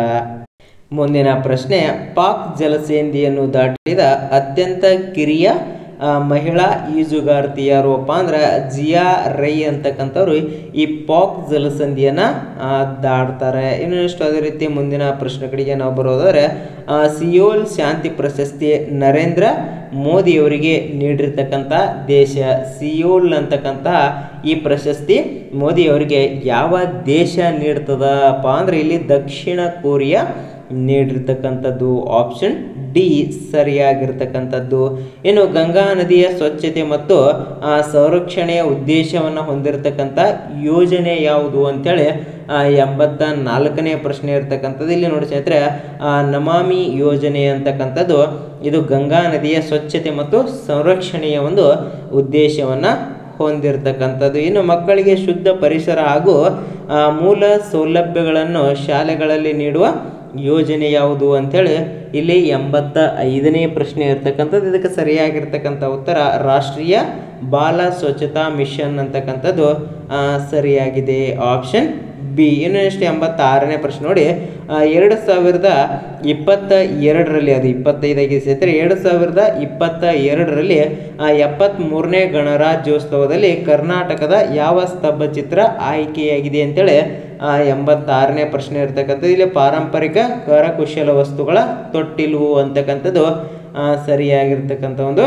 ಮುಂದಿನ ಪ್ರಶ್ನೆ ಪಾಕ್ ಜಲಸೇಂದಿಯನ್ನು ದಾಟಿದ ಅತ್ಯಂತ ಕಿರಿಯ ಆ, ಮಹಿಳಾ ಈಜುಗಾರ್ತಿ ಯಾರಪ್ಪ ಅಂದ್ರೆ ಜಿಯಾ ರೈ ಅಂತಕ್ಕಂಥವ್ರು ಈ ಪಾಕ್ ಜಲಸಂಧಿಯನ್ನು ದಾಟ್ತಾರೆ ಇನ್ನು ನೆಕ್ಸ್ಟ್ ಅದೇ ರೀತಿ ಮುಂದಿನ ಪ್ರಶ್ನೆ ಕಡೆಗೆ ನಾವು ಬರೋದಾದ್ರೆ ಆ, ಸಿಯೋಲ್ ಶಾಂತಿ ಪ್ರಶಸ್ತಿ ನರೇಂದ್ರ ಮೋದಿಯವರಿಗೆ ನೀಡಿರ್ತಕ್ಕಂಥ ದೇಶ ಸಿಯೋಲ್ ಅಂತಕ್ಕಂಥ ಈ ಪ್ರಶಸ್ತಿ ಮೋದಿಯವರಿಗೆ ಯಾವ ದೇಶ ನೀಡ್ತದಪ್ಪ ಅಂದ್ರೆ ಇಲ್ಲಿ ದಕ್ಷಿಣ ಕೊರಿಯಾ ನೀಡಿರ್ತಕ್ಕಂಥದ್ದು ಆಪ್ಷನ್ ಡಿ ಸರಿಯಾಗಿರ್ತಕ್ಕಂಥದ್ದು ಇನ್ನು ಗಂಗಾ ನದಿಯ ಸ್ವಚ್ಛತೆ ಮತ್ತು ಆ, ಸಂರಕ್ಷಣೆಯ ಉದ್ದೇಶವನ್ನು ಹೊಂದಿರತಕ್ಕಂಥ ಯೋಜನೆ ಯಾವುದು ಅಂತೇಳಿ ಆ, ಎಂಬತ್ತ ನಾಲ್ಕನೇ ಪ್ರಶ್ನೆ ಇರ್ತಕ್ಕಂಥದ್ದು ಇಲ್ಲಿ ನೋಡಿ ಸ್ನೇಹಿತರೆ ಆ, ನಮಾಮಿ ಯೋಜನೆ ಅಂತಕ್ಕಂಥದ್ದು ಇದು ಗಂಗಾ ನದಿಯ ಸ್ವಚ್ಛತೆ ಮತ್ತು ಸಂರಕ್ಷಣೆಯ ಒಂದು ಉದ್ದೇಶವನ್ನು ಹೊಂದಿರತಕ್ಕಂಥದ್ದು ಇನ್ನು ಮಕ್ಕಳಿಗೆ ಶುದ್ಧ ಪರಿಸರ ಹಾಗೂ ಆ, ಮೂಲ ಸೌಲಭ್ಯಗಳನ್ನು ಶಾಲೆಗಳಲ್ಲಿ ನೀಡುವ ಯೋಜನೆ ಯಾವುದು ಅಂಥೇಳಿ ಇಲ್ಲಿ ಎಂಬತ್ತ ಐದನೇ ಪ್ರಶ್ನೆ ಇರ್ತಕ್ಕಂಥದ್ದು ಇದಕ್ಕೆ ಸರಿಯಾಗಿರ್ತಕ್ಕಂಥ ಉತ್ತರ ರಾಷ್ಟ್ರೀಯ ಬಾಲ ಸ್ವಚ್ಛತಾ ಮಿಷನ್ ಅಂತಕ್ಕಂಥದ್ದು ಆ, ಸರಿಯಾಗಿದೆ ಆಪ್ಷನ್ ಬಿ ಇನ್ನು ನೆಕ್ಸ್ಟ್ ಎಂಬತ್ತಾರನೇ ಪ್ರಶ್ನೆ ನೋಡಿ ಆ, ಎರಡು ಸಾವಿರದ ಇಪ್ಪತ್ತ ಎರಡರಲ್ಲಿ ಅದು ಇಪ್ಪತ್ತೈದಾಗಿ ಸೇರಿದ್ರೆ ಎರಡು ಸಾವಿರದ ಇಪ್ಪತ್ತ ಎರಡರಲ್ಲಿ ಎಪ್ಪತ್ತ್ಮೂರನೇ ಗಣರಾಜ್ಯೋತ್ಸವದಲ್ಲಿ ಕರ್ನಾಟಕದ ಯಾವ ಸ್ತಂಭ ಚಿತ್ರ ಆಯ್ಕೆಯಾಗಿದೆ ಅಂತೇಳಿ ಆ, ಎಂಬತ್ತಾರನೇ ಪ್ರಶ್ನೆ ಇರ್ತಕ್ಕಂಥದ್ದು ಇಲ್ಲಿ ಪಾರಂಪರಿಕ ಕರಕುಶಲ ವಸ್ತುಗಳ ತೊಟ್ಟಿಲು ಅಂತಕ್ಕಂಥದ್ದು ಆ, ಸರಿಯಾಗಿರ್ತಕ್ಕಂಥ ಒಂದು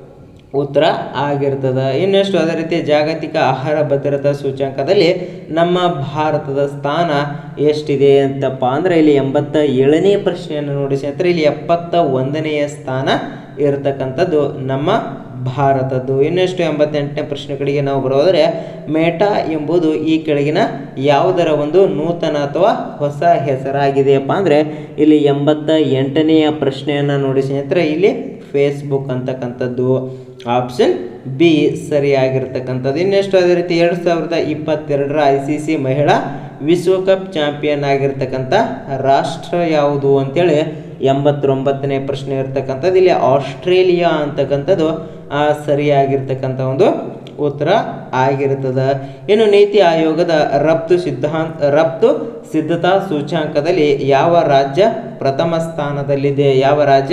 ಉತ್ತರ ಆಗಿರ್ತದೆ ಇನ್ನಷ್ಟು ಅದೇ ರೀತಿ ಜಾಗತಿಕ ಆಹಾರ ಭದ್ರತಾ ಸೂಚ್ಯಂಕದಲ್ಲಿ ನಮ್ಮ ಭಾರತದ ಸ್ಥಾನ ಎಷ್ಟಿದೆ ಅಂತಪ್ಪ ಅಂದರೆ ಇಲ್ಲಿ ಎಂಬತ್ತ ಏಳನೇ ಪ್ರಶ್ನೆಯನ್ನು ನೋಡಿ ಸ್ನೇಹಿತರೆ ಇಲ್ಲಿ ಎಪ್ಪತ್ತ ಒಂದನೆಯ ಸ್ಥಾನ ಇರತಕ್ಕಂಥದ್ದು ನಮ್ಮ ಭಾರತದ್ದು ಇನ್ನಷ್ಟು ಎಂಬತ್ತೆಂಟನೇ ಪ್ರಶ್ನೆ ಕಡೆಗೆ ನಾವು ಬರೋದರೆ ಮೇಟಾ ಎಂಬುದು ಈ ಕೆಳಗಿನ ಯಾವುದರ ಒಂದು ನೂತನ ಅಥವಾ ಹೊಸ ಹೆಸರಾಗಿದೆಯಪ್ಪ ಅಂದರೆ ಇಲ್ಲಿ ಎಂಬತ್ತ ಎಂಟನೆಯ ಪ್ರಶ್ನೆಯನ್ನು ನೋಡಿ ಸ್ನೇಹಿತರೆ ಇಲ್ಲಿ ಫೇಸ್ಬುಕ್ ಅಂತಕ್ಕಂಥದ್ದು ಆಪ್ಷನ್ ಬಿ ಸರಿಯಾಗಿರ್ತಕ್ಕಂಥದ್ದು ಇನ್ನೆಷ್ಟು ಅದೇ ರೀತಿ ಎರಡು ಸಾವಿರದ ಇಪ್ಪತ್ತೆರಡರ ಐ ಸಿ ಸಿ ಮಹಿಳಾ ವಿಶ್ವಕಪ್ ಚಾಂಪಿಯನ್ ಆಗಿರ್ತಕ್ಕಂಥ ರಾಷ್ಟ್ರ ಯಾವುದು ಅಂತೇಳಿ ಎಂಬತ್ತೊಂಬತ್ತನೇ ಪ್ರಶ್ನೆ ಇರ್ತಕ್ಕಂಥದ್ದು ಇಲ್ಲಿ ಆಸ್ಟ್ರೇಲಿಯಾ ಅಂತಕ್ಕಂಥದ್ದು ಆ, ಸರಿಯಾಗಿರ್ತಕ್ಕಂಥ ಒಂದು ಉತ್ತರ ಆಗಿರ್ತದೆ ಇನ್ನು ನೀತಿ ಆಯೋಗದ ರಫ್ತು ಸಿದ್ಧಾಂತ ರಫ್ತು ಸಿದ್ಧತಾ ಸೂಚ್ಯಾಂಕದಲ್ಲಿ ಯಾವ ರಾಜ್ಯ ಪ್ರಥಮ ಸ್ಥಾನದಲ್ಲಿದೆ ಯಾವ ರಾಜ್ಯ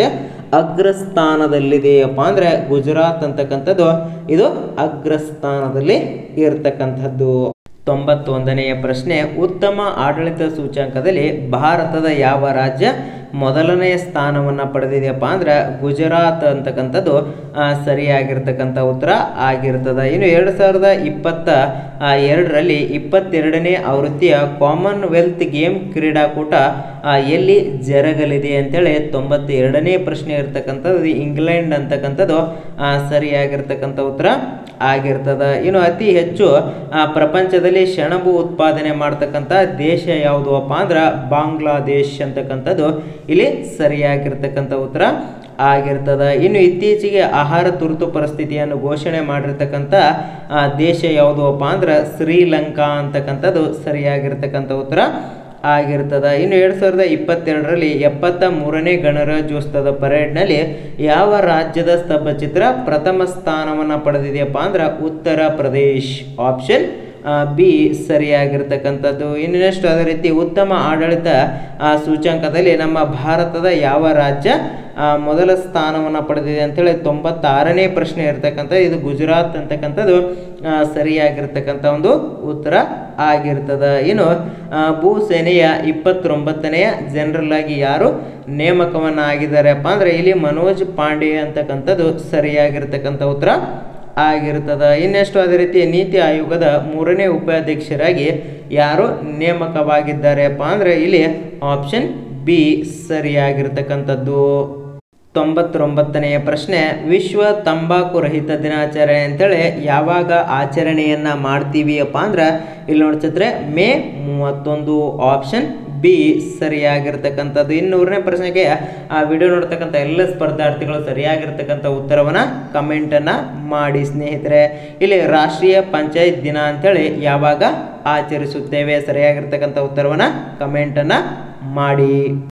ಅಗ್ರಸ್ಥಾನದಲ್ಲಿದೆಯಪ್ಪ ಅಂದರೆ ಗುಜರಾತ್ ಅಂತಕ್ಕಂಥದ್ದು ಇದು ಅಗ್ರಸ್ಥಾನದಲ್ಲಿ ಇರತಕ್ಕಂಥದ್ದು ತೊಂಬತ್ತೊಂದನೆಯ ಪ್ರಶ್ನೆ ಉತ್ತಮ ಆಡಳಿತ ಸೂಚ್ಯಾಂಕದಲ್ಲಿ ಭಾರತದ ಯಾವ ರಾಜ್ಯ ಮೊದಲನೆಯ ಸ್ಥಾನವನ್ನು ಪಡೆದಿದೆಯಪ್ಪ ಅಂದ್ರೆ ಗುಜರಾತ್ ಅಂತಕ್ಕಂಥದ್ದು ಆ, ಸರಿಯಾಗಿರ್ತಕ್ಕಂಥ ಉತ್ತರ ಆಗಿರ್ತದೆ ಇನ್ನು ಎರಡು ಸಾವಿರದ ಇಪ್ಪತ್ತ ಆ, ಎರಡರಲ್ಲಿ ಇಪ್ಪತ್ತೆರಡನೇ ಆವೃತ್ತಿಯ ಕಾಮನ್ವೆಲ್ತ್ ಗೇಮ್ ಕ್ರೀಡಾಕೂಟ ಆ, ಎಲ್ಲಿ ಜರಗಲಿದೆ ಅಂತೇಳಿ ತೊಂಬತ್ತೆರಡನೇ ಪ್ರಶ್ನೆ ಇರ್ತಕ್ಕಂಥದ್ದು ಇಂಗ್ಲೆಂಡ್ ಅಂತಕ್ಕಂಥದ್ದು ಆ, ಸರಿಯಾಗಿರ್ತಕ್ಕಂಥ ಉತ್ತರ ಆಗಿರ್ತದೆ ಇನ್ನು ಅತಿ ಹೆಚ್ಚು ಆ, ಪ್ರಪಂಚದಲ್ಲಿ ಸೆಣಬು ಉತ್ಪಾದನೆ ಮಾಡ್ತಕ್ಕಂಥ ದೇಶ ಯಾವುದು ಅಪ್ಪ ಅಂದ್ರೆ ಬಾಂಗ್ಲಾದೇಶ್ ಅಂತಕ್ಕಂಥದ್ದು ಇಲ್ಲಿ ಸರಿಯಾಗಿರ್ತಕ್ಕಂಥ ಉತ್ತರ ಆಗಿರ್ತದೆ ಇನ್ನು ಇತ್ತೀಚೆಗೆ ಆಹಾರ ತುರ್ತು ಪರಿಸ್ಥಿತಿಯನ್ನು ಘೋಷಣೆ ಮಾಡಿರ್ತಕ್ಕಂಥ ಆ, ದೇಶ ಯಾವುದು ಅಪ್ಪ ಅಂದ್ರೆ ಶ್ರೀಲಂಕಾ ಅಂತಕ್ಕಂಥದ್ದು ಸರಿಯಾಗಿರ್ತಕ್ಕಂಥ ಉತ್ತರ ಆಗಿರ್ತದೆ ಇನ್ನು ಎರಡು ಸಾವಿರದ ಇಪ್ಪತ್ತೆರಡರಲ್ಲಿ ಎಪ್ಪತ್ತ ಮೂರನೇ ಗಣರಾಜ್ಯೋತ್ಸವದ ಪರೇಡ್ನಲ್ಲಿ ಯಾವ ರಾಜ್ಯದ ಸ್ತಂಭಚಿತ್ರ ಪ್ರಥಮ ಸ್ಥಾನವನ್ನು ಪಡೆದಿದೆಯಪ್ಪ ಅಂದ್ರೆ ಉತ್ತರ ಪ್ರದೇಶ್ ಆಪ್ಷನ್ ಬಿ ಸರಿಯಾಗಿರ್ತಕ್ಕಂಥದ್ದು ಇನ್ನು ನೆಕ್ಸ್ಟ್ ಅದೇ ರೀತಿ ಉತ್ತಮ ಆಡಳಿತ ಆ, ಸೂಚ್ಯಂಕದಲ್ಲಿ ನಮ್ಮ ಭಾರತದ ಯಾವ ರಾಜ್ಯ ಆ, ಮೊದಲ ಸ್ಥಾನವನ್ನು ಪಡೆದಿದೆ ಅಂತೇಳಿ ತೊಂಬತ್ತಾರನೇ ಪ್ರಶ್ನೆ ಇರ್ತಕ್ಕಂಥ ಇದು ಗುಜರಾತ್ ಅಂತಕ್ಕಂಥದ್ದು ಆ, ಸರಿಯಾಗಿರ್ತಕ್ಕಂಥ ಒಂದು ಉತ್ತರ ಆಗಿರ್ತದೆ ಇನ್ನು ಆ, ಭೂಸೇನೆಯ ಇಪ್ಪತ್ತೊಂಬತ್ತನೆಯ ಜನರಲ್ ಆಗಿ ಯಾರು ನೇಮಕವನ್ನು ಆಗಿದ್ದಾರೆಪ್ಪ ಅಂದರೆ ಇಲ್ಲಿ ಮನೋಜ್ ಪಾಂಡೆ ಅಂತಕ್ಕಂಥದ್ದು ಸರಿಯಾಗಿರ್ತಕ್ಕಂಥ ಉತ್ತರ ಆಗಿರ್ತದೆ ಇನ್ನೆಷ್ಟು ಅದೇ ರೀತಿ ನೀತಿ ಆಯೋಗದ ಮೂರನೇ ಉಪಾಧ್ಯಕ್ಷರಾಗಿ ಯಾರು ನೇಮಕವಾಗಿದ್ದಾರೆಪ್ಪ ಅಂದರೆ ಇಲ್ಲಿ ಆಪ್ಷನ್ ಬಿ ಸರಿಯಾಗಿರ್ತಕ್ಕಂಥದ್ದು ತೊಂಬತ್ತೊಂಬತ್ತನೆಯ ಪ್ರಶ್ನೆ ವಿಶ್ವ ತಂಬಾಕು ರಹಿತ ದಿನಾಚರಣೆ ಅಂತೇಳಿ ಯಾವಾಗ ಆಚರಣೆಯನ್ನು ಮಾಡ್ತೀವಿ ಅಪ್ಪ ಅಂದ್ರೆ ಇಲ್ಲಿ ನೋಡ್ತಿದ್ರೆ ಮೇ ಮೂವತ್ತೊಂದು ಆಪ್ಷನ್ ಬಿ ಸರಿಯಾಗಿರ್ತಕ್ಕಂಥದ್ದು ಇನ್ನೂರನೇ ಪ್ರಶ್ನೆಗೆ ಆ ವಿಡಿಯೋ ನೋಡ್ತಕ್ಕಂಥ ಎಲ್ಲ ಸ್ಪರ್ಧಾರ್ಥಿಗಳು ಸರಿಯಾಗಿರ್ತಕ್ಕಂಥ ಉತ್ತರವನ್ನು ಕಮೆಂಟನ್ನು ಮಾಡಿ ಸ್ನೇಹಿತರೆ ಇಲ್ಲಿ ರಾಷ್ಟ್ರೀಯ ಪಂಚಾಯತ್ ದಿನ ಅಂತೇಳಿ ಯಾವಾಗ ಆಚರಿಸುತ್ತೇವೆ ಸರಿಯಾಗಿರ್ತಕ್ಕಂಥ ಉತ್ತರವನ್ನು ಕಮೆಂಟನ್ನು ಮಾಡಿ